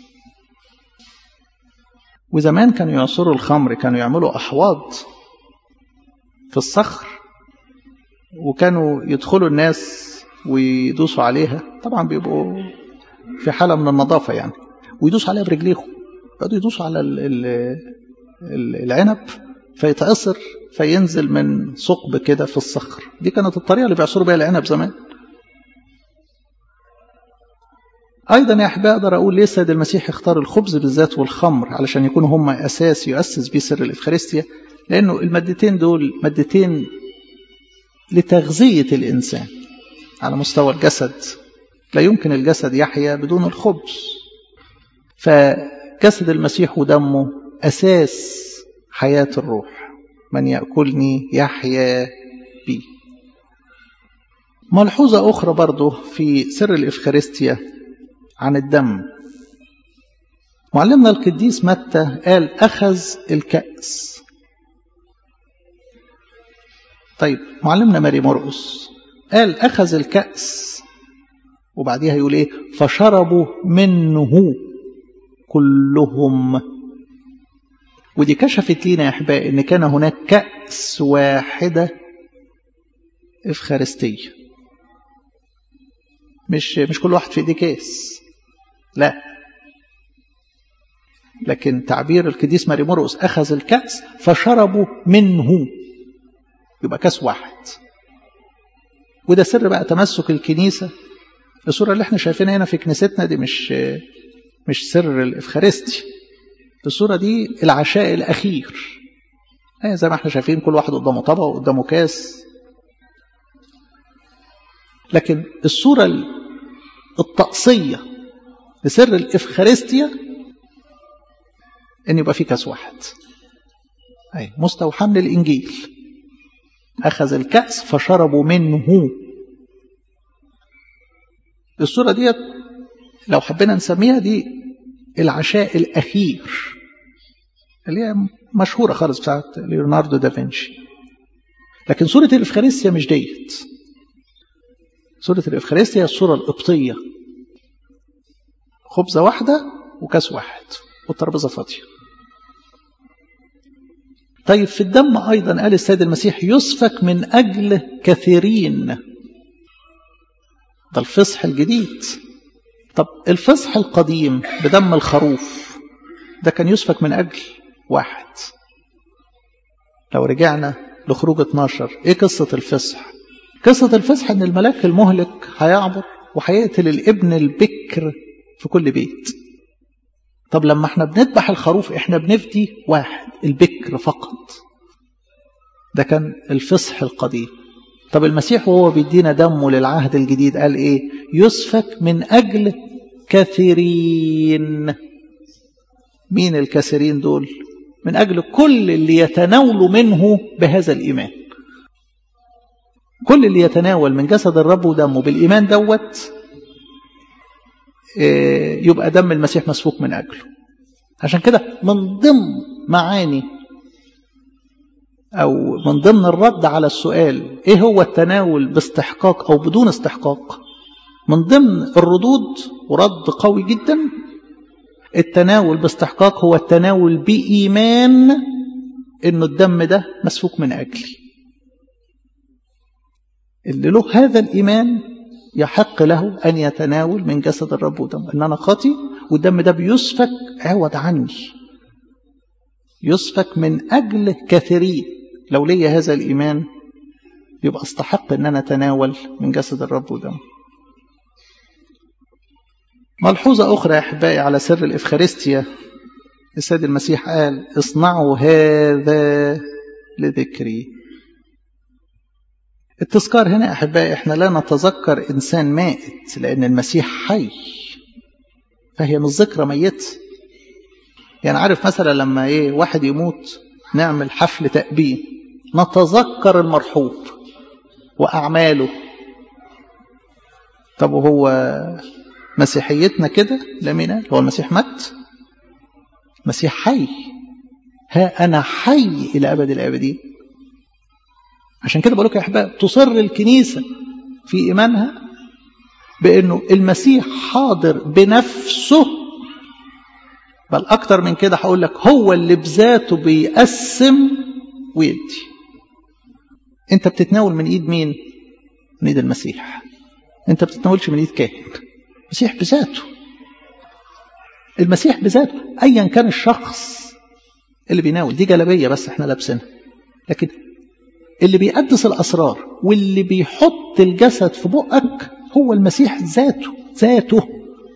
وزمان كانوا يعصروا الخمر كانوا يعملوا أحواض في الصخر وكانوا يدخلوا الناس ويدوسوا عليها طبعا بيبقوا في حالة من النظافة يعني ويدوسوا عليها برجليهم يقعدوا يدوسوا على ال ال ال العنب فيتأثر فينزل من ثقب كده في الصخر دي كانت الطريقة اللي بيعصروا بيها العنب زمان أيضا يا أحباء أقدر أقول ليه السيد المسيح اختار الخبز بالذات والخمر علشان يكونوا هما أساس يؤسس بيه سر الإفخارستيا لأنه المادتين دول مادتين لتغذية الإنسان على مستوى الجسد لا يمكن الجسد يحيا بدون الخبز فجسد المسيح ودمه أساس حياة الروح من يأكلني يحيا بي ملحوظة أخرى برضه في سر الإفخارستيا عن الدم معلمنا القديس متى قال أخذ الكأس طيب معلمنا ماري مرقس قال أخذ الكأس وبعديها يقول إيه فشربوا منه كلهم ودي كشفت لينا يا أحبائي إن كان هناك كأس واحدة إفخارستية مش مش كل واحد في إيديه كاس لا لكن تعبير القديس ماري مرقس أخذ الكأس فشربوا منه يبقى كاس واحد وده سر بقى تمسك الكنيسة الصورة اللي احنا شايفينها هنا في كنيستنا دي مش مش سر الإفخارستي الصورة دي العشاء الأخير زي ما احنا شايفين كل واحد قدامه طبق وقدامه كاس لكن الصورة الطقسية لسر الإفخارستيا إن يبقى في كاس واحد أي مستوحى من الإنجيل أخذ الكأس فشربوا منه الصورة ديت لو حبينا نسميها دي العشاء الأخير اللي هي مشهورة خالص بتاعت ليوناردو دافنشي لكن صورة الإفخارستيا مش ديت صورة الإفخارستيا هي الصورة القبطية خبزة واحدة وكاس واحد والترابيزة فاضية طيب في الدم أيضا قال السيد المسيح يسفك من أجل كثيرين ده الفصح الجديد طب الفصح القديم بدم الخروف ده كان يسفك من أجل واحد لو رجعنا لخروج 12 ايه قصة الفصح قصة الفصح ان الملاك المهلك هيعبر وهيقتل الابن البكر في كل بيت طب لما احنا بنذبح الخروف احنا بنفدي واحد البكر فقط ده كان الفصح القديم طب المسيح وهو بيدينا دمه للعهد الجديد قال ايه يسفك من اجل كثيرين مين الكثيرين دول من اجل كل اللي يتناولوا منه بهذا الايمان كل اللي يتناول من جسد الرب ودمه بالايمان دوت يبقى دم المسيح مسفوك من أجله عشان كده من ضمن معاني أو من ضمن الرد على السؤال إيه هو التناول باستحقاق أو بدون استحقاق من ضمن الردود ورد قوي جدا التناول باستحقاق هو التناول بإيمان إنه الدم ده مسفوك من أجلي اللي له هذا الإيمان يحق له أن يتناول من جسد الرب ودمه إن أنا خاطي والدم ده بيسفك عوض عني يسفك من أجل كثيرين لو لي هذا الإيمان يبقى استحق أن أنا أتناول من جسد الرب ودمه ملحوظة أخرى يا أحبائي على سر الإفخارستيا السيد المسيح قال اصنعوا هذا لذكري التذكار هنا أحبائي إحنا لا نتذكر إنسان مائت لأن المسيح حي فهي مش ذكرى ميت يعني عارف مثلا لما إيه واحد يموت نعمل حفل تأبين نتذكر المرحوم وأعماله طب وهو مسيحيتنا كده لمين هو المسيح مات مسيح حي ها أنا حي إلى أبد الآبدين عشان كده بقول لك يا احباب تصر الكنيسه في ايمانها بانه المسيح حاضر بنفسه بل اكتر من كده هقول لك هو اللي بذاته بيقسم ويدي انت بتتناول من ايد مين من ايد المسيح انت بتتناولش من ايد كاهن المسيح بذاته المسيح بذاته ايا كان الشخص اللي بيناول دي جلبيه بس احنا لابسينها لكن اللي بيقدس الأسرار واللي بيحط الجسد في بقك هو المسيح ذاته ذاته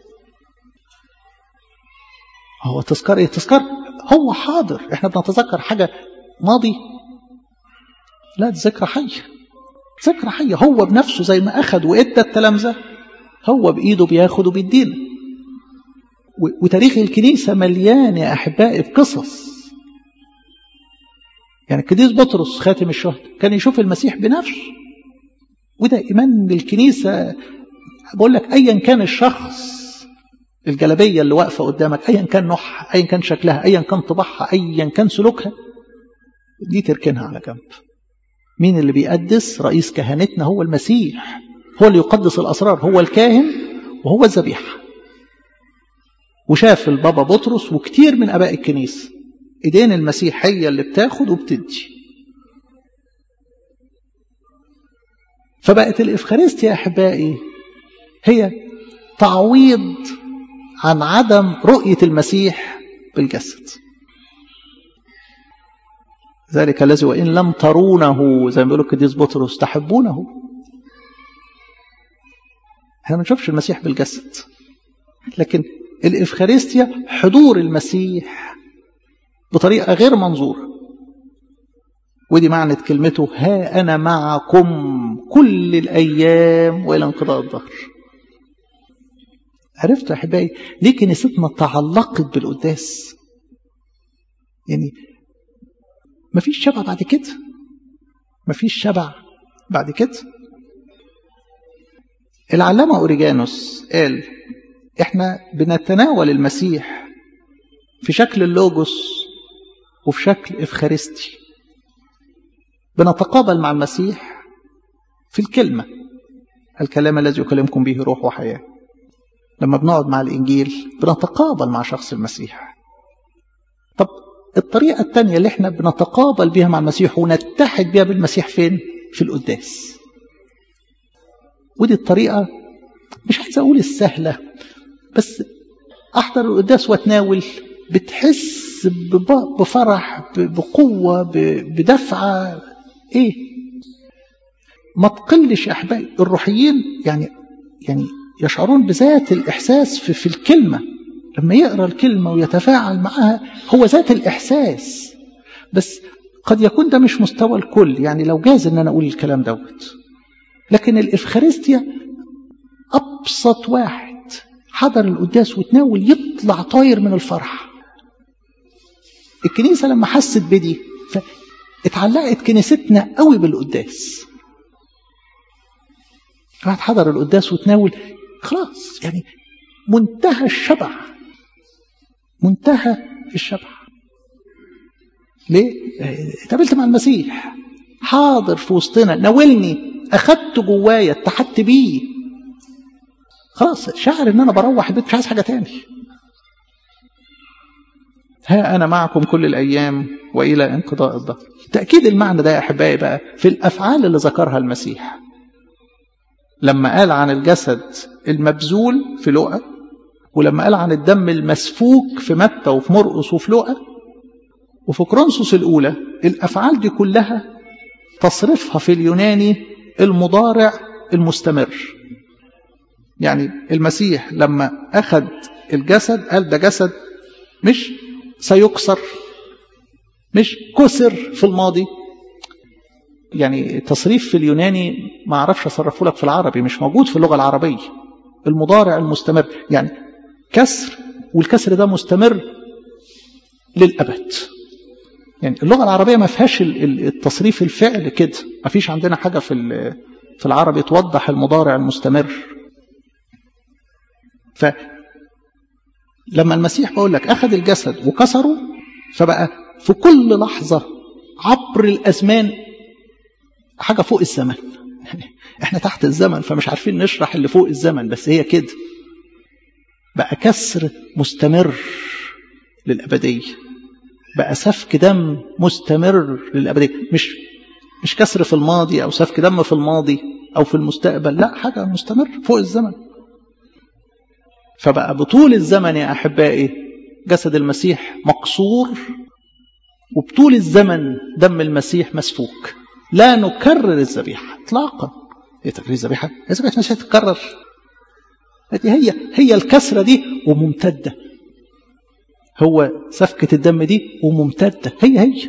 هو تذكار ايه تذكار هو حاضر احنا بنتذكر حاجة ماضي لا دي ذكرى حية ذكرى حية هو بنفسه زي ما أخذ وإدى التلامذة هو بإيده بياخد وبيدينا وتاريخ الكنيسة مليان يا أحبائي بقصص يعني القديس بطرس خاتم الشهداء كان يشوف المسيح بنفسه وده إيمان للكنيسة بقول لك أيا كان الشخص الجلبية اللي واقفة قدامك أيا كان نوعها أيا كان شكلها أيا كان طباعها أيا كان سلوكها دي تركنها على جنب مين اللي بيقدس رئيس كهنتنا هو المسيح هو اللي يقدس الأسرار هو الكاهن وهو الذبيحة وشاف البابا بطرس وكتير من أباء الكنيسة إيدين المسيح هي اللي بتاخد وبتدي فبقت الإفخارستيا يا أحبائي هي تعويض عن عدم رؤية المسيح بالجسد ذلك الذي وإن لم ترونه زي ما بيقول القديس بطرس تحبونه احنا ما نشوفش المسيح بالجسد لكن الإفخارستيا حضور المسيح بطريقة غير منظورة ودي معنى كلمته ها أنا معكم كل الأيام وإلى انقضاء الظهر عرفت يا أحبائي ليه كنيستنا تعلقت بالقداس يعني مفيش شبع بعد كده مفيش شبع بعد كده العلامة أوريجانوس قال احنا بنتناول المسيح في شكل اللوجوس وفي شكل إفخارستي بنتقابل مع المسيح في الكلمة الكلام الذي يكلمكم به روح وحياة لما بنقعد مع الإنجيل بنتقابل مع شخص المسيح طب الطريقة الثانية اللي احنا بنتقابل بها مع المسيح ونتحد بها بالمسيح فين؟ في القداس ودي الطريقة مش عايز أقول السهلة بس أحضر القداس وأتناول بتحس بفرح بقوة بدفعة إيه ما تقلش يا أحبائي الروحيين يعني يعني يشعرون بذات الإحساس في, في الكلمة لما يقرأ الكلمة ويتفاعل معها هو ذات الإحساس بس قد يكون ده مش مستوى الكل يعني لو جاز ان انا اقول الكلام دوت لكن الافخارستيا ابسط واحد حضر القداس وتناول يطلع طاير من الفرح الكنيسه لما حست بدي اتعلقت كنيستنا قوي بالقداس واحد حضر القداس وتناول خلاص يعني منتهى الشبع منتهى الشبع ليه؟ اتقابلت مع المسيح حاضر في وسطنا ناولني اخدت جوايا اتحدت بيه خلاص شعر ان انا بروح البيت مش عايز حاجه تاني ها انا معكم كل الايام والى انقضاء الظهر تاكيد المعنى ده يا احبائي بقى في الافعال اللي ذكرها المسيح لما قال عن الجسد المبذول في لقا ولما قال عن الدم المسفوك في متى وفي مرقس وفي لقا وفي كرونسوس الأولى الأفعال دي كلها تصرفها في اليوناني المضارع المستمر يعني المسيح لما أخذ الجسد قال ده جسد مش سيكسر مش كسر في الماضي يعني تصريف في اليوناني ما اعرفش اصرفه لك في العربي مش موجود في اللغه العربيه المضارع المستمر يعني كسر والكسر ده مستمر للابد يعني اللغه العربيه ما فيهاش التصريف الفعل كده ما فيش عندنا حاجه في في العربي توضح المضارع المستمر ف لما المسيح بقول لك اخذ الجسد وكسره فبقى في كل لحظه عبر الازمان حاجه فوق الزمن احنا تحت الزمن فمش عارفين نشرح اللي فوق الزمن بس هي كده بقى كسر مستمر للابديه بقى سفك دم مستمر للابديه مش مش كسر في الماضي او سفك دم في الماضي او في المستقبل لا حاجه مستمر فوق الزمن فبقى بطول الزمن يا احبائي جسد المسيح مقصور وبطول الزمن دم المسيح مسفوك لا نكرر الذبيحه اطلاقا ايه تكرير الذبيحه؟ الذبيحه مش هتتكرر هي هي الكسره دي وممتده هو سفكة الدم دي وممتدة هي هي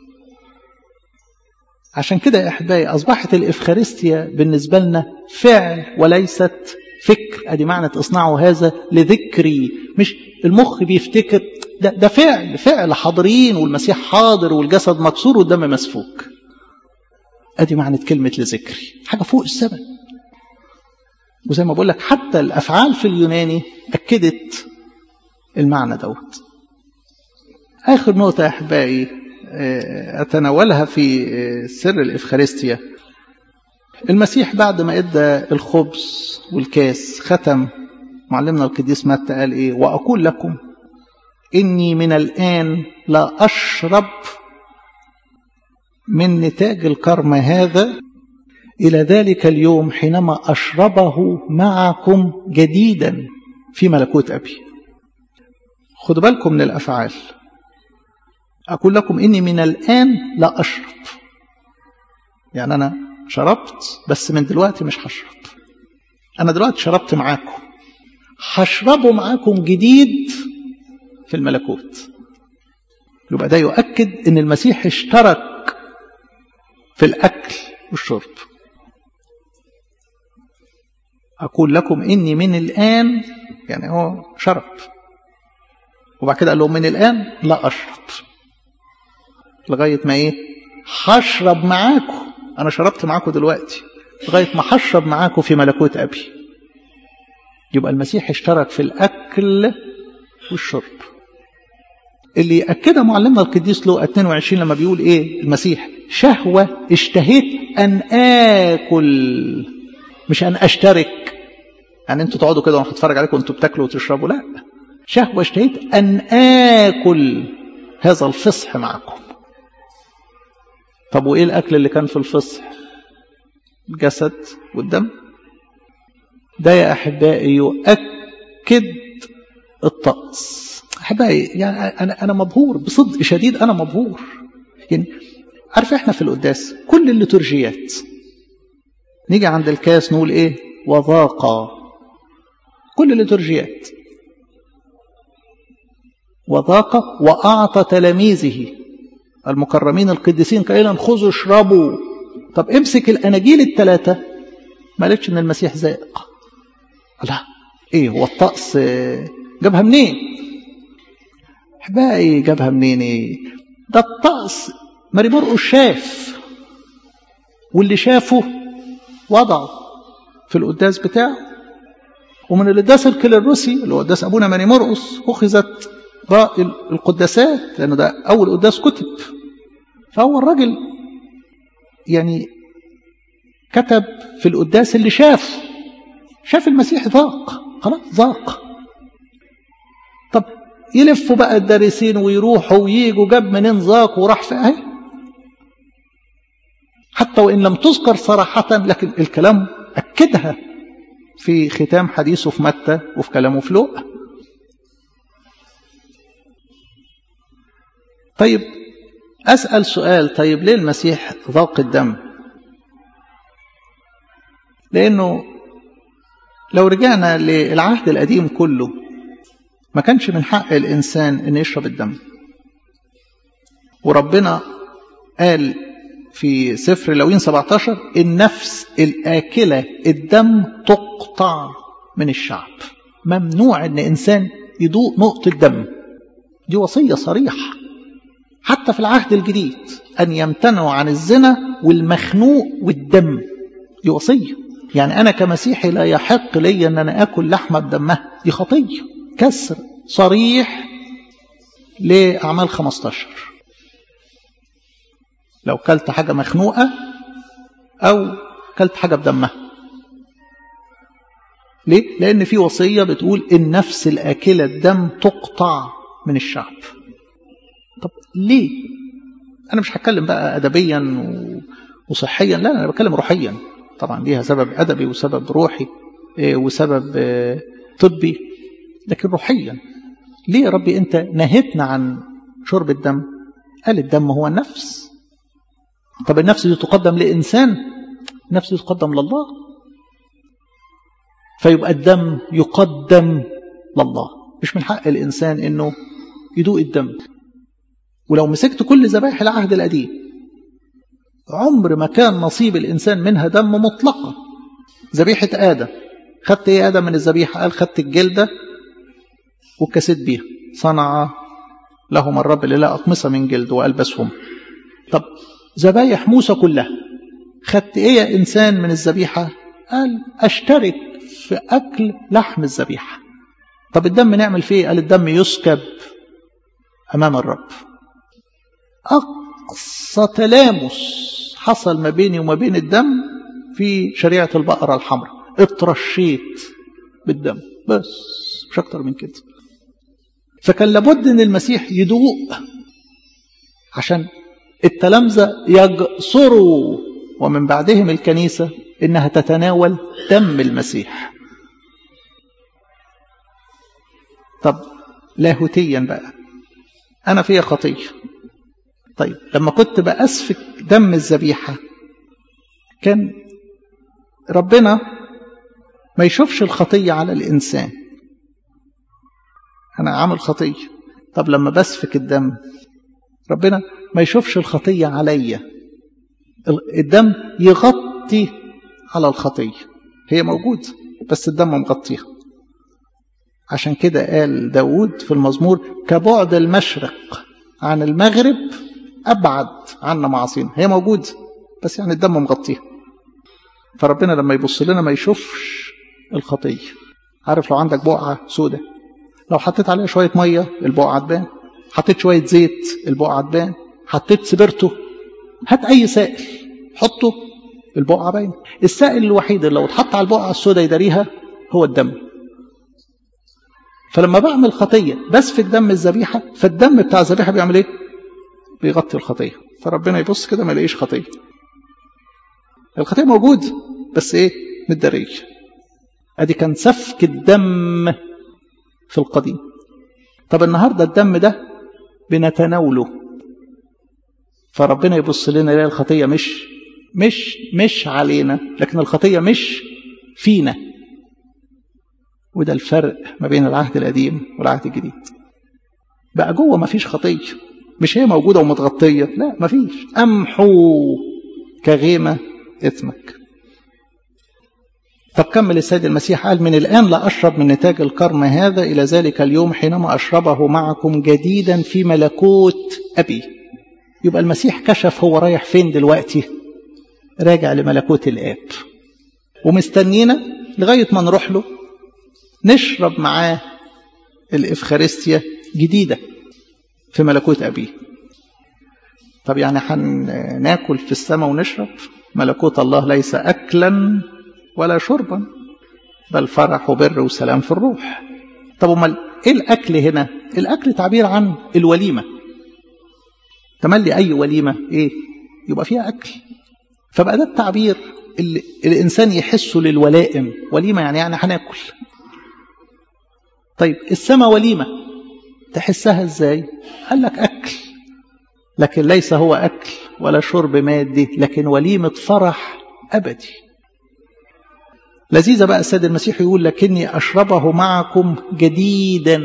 عشان كده يا أحبائي أصبحت الإفخارستيا بالنسبة لنا فعل وليست فكر أدي معنى اصنعوا هذا لذكري مش المخ بيفتكر ده, ده فعل فعل حاضرين والمسيح حاضر والجسد مكسور والدم مسفوك أدي معنى كلمة لذكري حاجة فوق السبب وزي ما بقول لك حتى الأفعال في اليوناني أكدت المعنى دوت آخر نقطة يا أحبائي أتناولها في سر الإفخارستيا المسيح بعد ما إدى الخبز والكاس ختم معلمنا القديس متى قال إيه وأقول لكم إني من الآن لا أشرب من نتاج الكرم هذا إلى ذلك اليوم حينما أشربه معكم جديدا في ملكوت أبي خدوا بالكم من الأفعال أقول لكم إني من الآن لا أشرب يعني أنا شربت بس من دلوقتي مش هشرب أنا دلوقتي شربت معاكم هشربه معاكم جديد في الملكوت يبقى ده يؤكد ان المسيح اشترك في الاكل والشرب اقول لكم اني من الان يعني هو شرب وبعد كده قال لهم من الان لا اشرب لغايه ما ايه هشرب معاكم انا شربت معاكم دلوقتي لغايه ما هشرب معاكم في ملكوت ابي يبقى المسيح اشترك في الاكل والشرب اللي يأكدها معلمنا القديس لو 22 لما بيقول ايه المسيح شهوة اشتهيت ان اكل مش ان اشترك يعني انتوا تقعدوا كده وانا هتفرج عليكم انتوا بتاكلوا وتشربوا لا شهوة اشتهيت ان اكل هذا الفصح معكم طب وايه الاكل اللي كان في الفصح الجسد والدم ده يا احبائي يؤكد الطقس احبائي يعني انا انا مبهور بصدق شديد انا مبهور يعني عارف احنا في القداس كل الليتورجيات نيجي عند الكاس نقول ايه وذاق كل الليتورجيات وذاق واعطى تلاميذه المكرمين القديسين قائلا خذوا اشربوا طب امسك الاناجيل الثلاثه ما قالتش ان المسيح ذاق لا ايه هو الطقس جابها منين احبائي جابها منين ايه ده الطقس ماري مرقس شاف واللي شافه وضعه في القداس بتاعه ومن القداس الكليروسي اللي هو قداس ابونا ماري مرقس اخذت باقي القداسات لانه ده اول قداس كتب فهو الراجل يعني كتب في القداس اللي شافه شاف المسيح ذاق خلاص ذاق طب يلفوا بقى الدارسين ويروحوا وييجوا جاب منين ذاق وراح في اهي حتى وان لم تذكر صراحة لكن الكلام أكدها في ختام حديثه في متى وفي كلامه في لوقا طيب أسأل سؤال طيب ليه المسيح ذاق الدم لأنه لو رجعنا للعهد القديم كله ما كانش من حق الإنسان أن يشرب الدم وربنا قال في سفر لوين 17 النفس الآكلة الدم تقطع من الشعب ممنوع أن إنسان يدوق نقطة دم دي وصية صريحة حتى في العهد الجديد أن يمتنعوا عن الزنا والمخنوق والدم دي وصية يعني أنا كمسيحي لا يحق لي أن أنا أكل لحمة بدمها دي خطية كسر صريح لأعمال 15 لو كلت حاجة مخنوقة أو كلت حاجة بدمها ليه؟ لأن في وصية بتقول النفس الآكلة الدم تقطع من الشعب طب ليه؟ أنا مش هتكلم بقى أدبيا وصحيا لا أنا بتكلم روحيا طبعا ليها سبب أدبي وسبب روحي وسبب طبي لكن روحيا ليه يا ربي أنت نهيتنا عن شرب الدم قال الدم هو النفس طب النفس دي تقدم لإنسان النفس دي تقدم لله فيبقى الدم يقدم لله مش من حق الإنسان إنه يدوق الدم ولو مسكت كل ذبائح العهد القديم عمر ما كان نصيب الإنسان منها دم مطلقا ذبيحة آدم خدت إيه آدم من الذبيحة قال خدت الجلدة وكسيت بيها صنع لهم الرب لله أقمصة من جلد وألبسهم طب ذبايح موسى كلها خدت ايه يا انسان من الذبيحه قال اشترك في أكل لحم الذبيحة طب الدم نعمل فيه قال الدم يسكب أمام الرب أقصى تلامس حصل ما بيني وما بين الدم في شريعة البقرة الحمراء اترشيت بالدم بس مش أكتر من كده فكان لابد ان المسيح يدوق عشان التلامذة يجسروا ومن بعدهم الكنيسة انها تتناول دم المسيح طب لاهوتيا بقى انا فيها خطية طيب لما كنت بأسفك دم الذبيحة كان ربنا ما يشوفش الخطية على الإنسان أنا عامل خطية طب لما بسفك الدم ربنا ما يشوفش الخطية عليا الدم يغطي على الخطية هي موجودة بس الدم مغطيها عشان كده قال داود في المزمور كبعد المشرق عن المغرب أبعد عنا معاصينا هي موجودة بس يعني الدم مغطيها فربنا لما يبص لنا ما يشوفش الخطية عارف لو عندك بقعة سودة لو حطيت عليها شوية مية البقعة تبان حطيت شوية زيت البقعة تبان حطيت سبرتو هات أي سائل حطه البقعة باينة السائل الوحيد اللي لو اتحط على البقعة السوداء يداريها هو الدم فلما بعمل خطية بسفك دم الذبيحة فالدم بتاع الذبيحة بيعمل ايه؟ بيغطي الخطية فربنا يبص كده ما يلاقيش خطية الخطية موجودة بس ايه؟ متدارية ادي كان سفك الدم في القديم طب النهارده الدم ده بنتناوله فربنا يبص لنا يلاقي الخطيه مش مش مش علينا لكن الخطيه مش فينا وده الفرق ما بين العهد القديم والعهد الجديد بقى جوه ما فيش خطيه مش هي موجوده ومتغطيه لا ما فيش امحو كغيمه اثمك طب كمل السيد المسيح قال من الآن لا أشرب من نتاج الكرم هذا إلى ذلك اليوم حينما أشربه معكم جديدا في ملكوت أبي يبقى المسيح كشف هو رايح فين دلوقتي راجع لملكوت الآب ومستنينا لغاية ما نروح له نشرب معاه الإفخارستيا جديدة في ملكوت أبيه طب يعني هناكل في السماء ونشرب ملكوت الله ليس أكلا ولا شربا بل فرح وبر وسلام في الروح طب امال ايه الاكل هنا الاكل تعبير عن الوليمه تملي اي وليمه ايه يبقى فيها اكل فبقى ده التعبير اللي الانسان يحسه للولائم وليمه يعني يعني هناكل طيب السماء وليمه تحسها ازاي قال لك اكل لكن ليس هو اكل ولا شرب مادي لكن وليمه فرح ابدي لذيذة بقى السيد المسيح يقول لكني أشربه معكم جديدا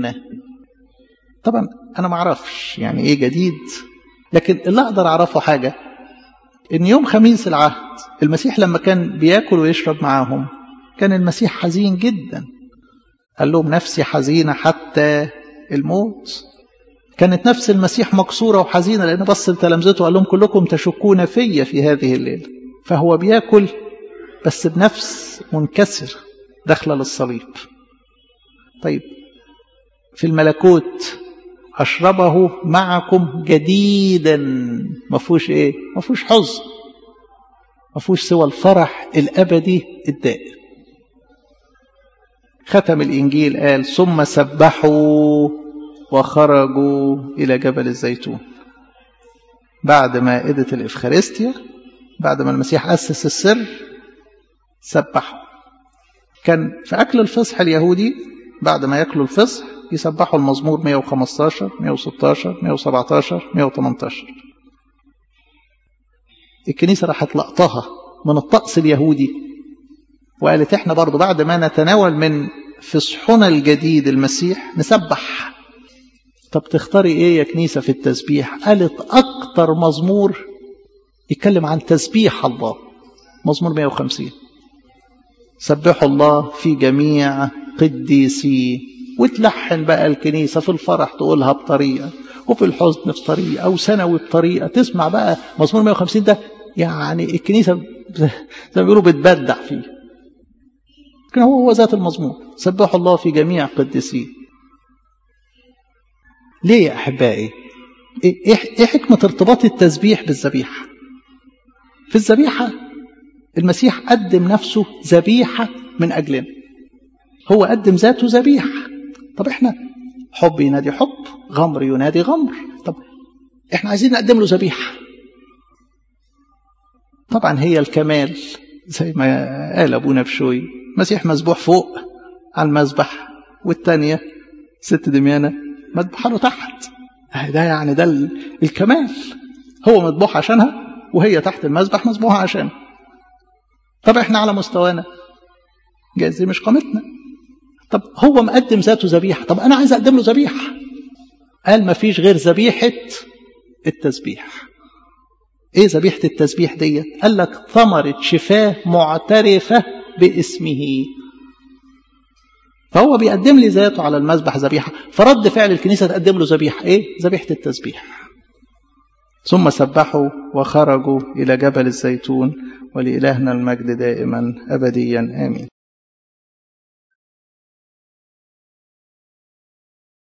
طبعا أنا ما أعرفش يعني إيه جديد لكن اللي أقدر أعرفه حاجة إن يوم خميس العهد المسيح لما كان بياكل ويشرب معاهم كان المسيح حزين جدا قال لهم نفسي حزينة حتى الموت كانت نفس المسيح مكسورة وحزينة لأن بص لتلامذته قال لهم كلكم تشكون في في هذه الليلة فهو بياكل بس بنفس منكسر داخله للصليب طيب في الملكوت أشربه معكم جديدا ما فيهوش إيه ما فيهوش حزن ما فيهوش سوى الفرح الأبدي الدائم ختم الإنجيل قال ثم سبحوا وخرجوا إلى جبل الزيتون بعد مائدة الإفخارستيا بعد ما المسيح أسس السر سبحوا كان في أكل الفصح اليهودي بعد ما يأكلوا الفصح يسبحوا المزمور 115 116 117 118 الكنيسة راحت لقطها من الطقس اليهودي وقالت احنا برضو بعد ما نتناول من فصحنا الجديد المسيح نسبح طب تختاري ايه يا كنيسة في التسبيح قالت اكتر مزمور يتكلم عن تسبيح الله مزمور 150 سبحوا الله في جميع قديسيه وتلحن بقى الكنيسة في الفرح تقولها بطريقة وفي الحزن بطريقة أو سنوي بطريقة تسمع بقى مزمور 150 ده يعني الكنيسة زي ما بيقولوا بتبدع فيه لكن هو هو ذات المضمون سبحوا الله في جميع قدسيه ليه يا أحبائي إيه, إيه حكمة ارتباط التسبيح بالذبيحة في الذبيحة المسيح قدم نفسه ذبيحة من أجلنا هو قدم ذاته ذبيحة طب احنا حب ينادي حب غمر ينادي غمر طب احنا عايزين نقدم له ذبيحة طبعا هي الكمال زي ما قال أبونا بشوي مسيح مذبوح فوق على المذبح والتانية ست دميانة مذبوحة له تحت ده يعني ده الكمال هو مذبوح عشانها وهي تحت المذبح مذبوحة عشان طب احنا على مستوانا جايز مش قامتنا طب هو مقدم ذاته ذبيحة طب أنا عايز أقدم له ذبيحة قال ما فيش غير ذبيحة التسبيح ايه ذبيحة التسبيح ديت قال لك ثمرة شفاه معترفة باسمه فهو بيقدم لي ذاته على المذبح ذبيحة فرد فعل الكنيسة تقدم له ذبيحة ايه ذبيحة التسبيح ثم سبحوا وخرجوا إلى جبل الزيتون ولإلهنا المجد دائما أبديا آمين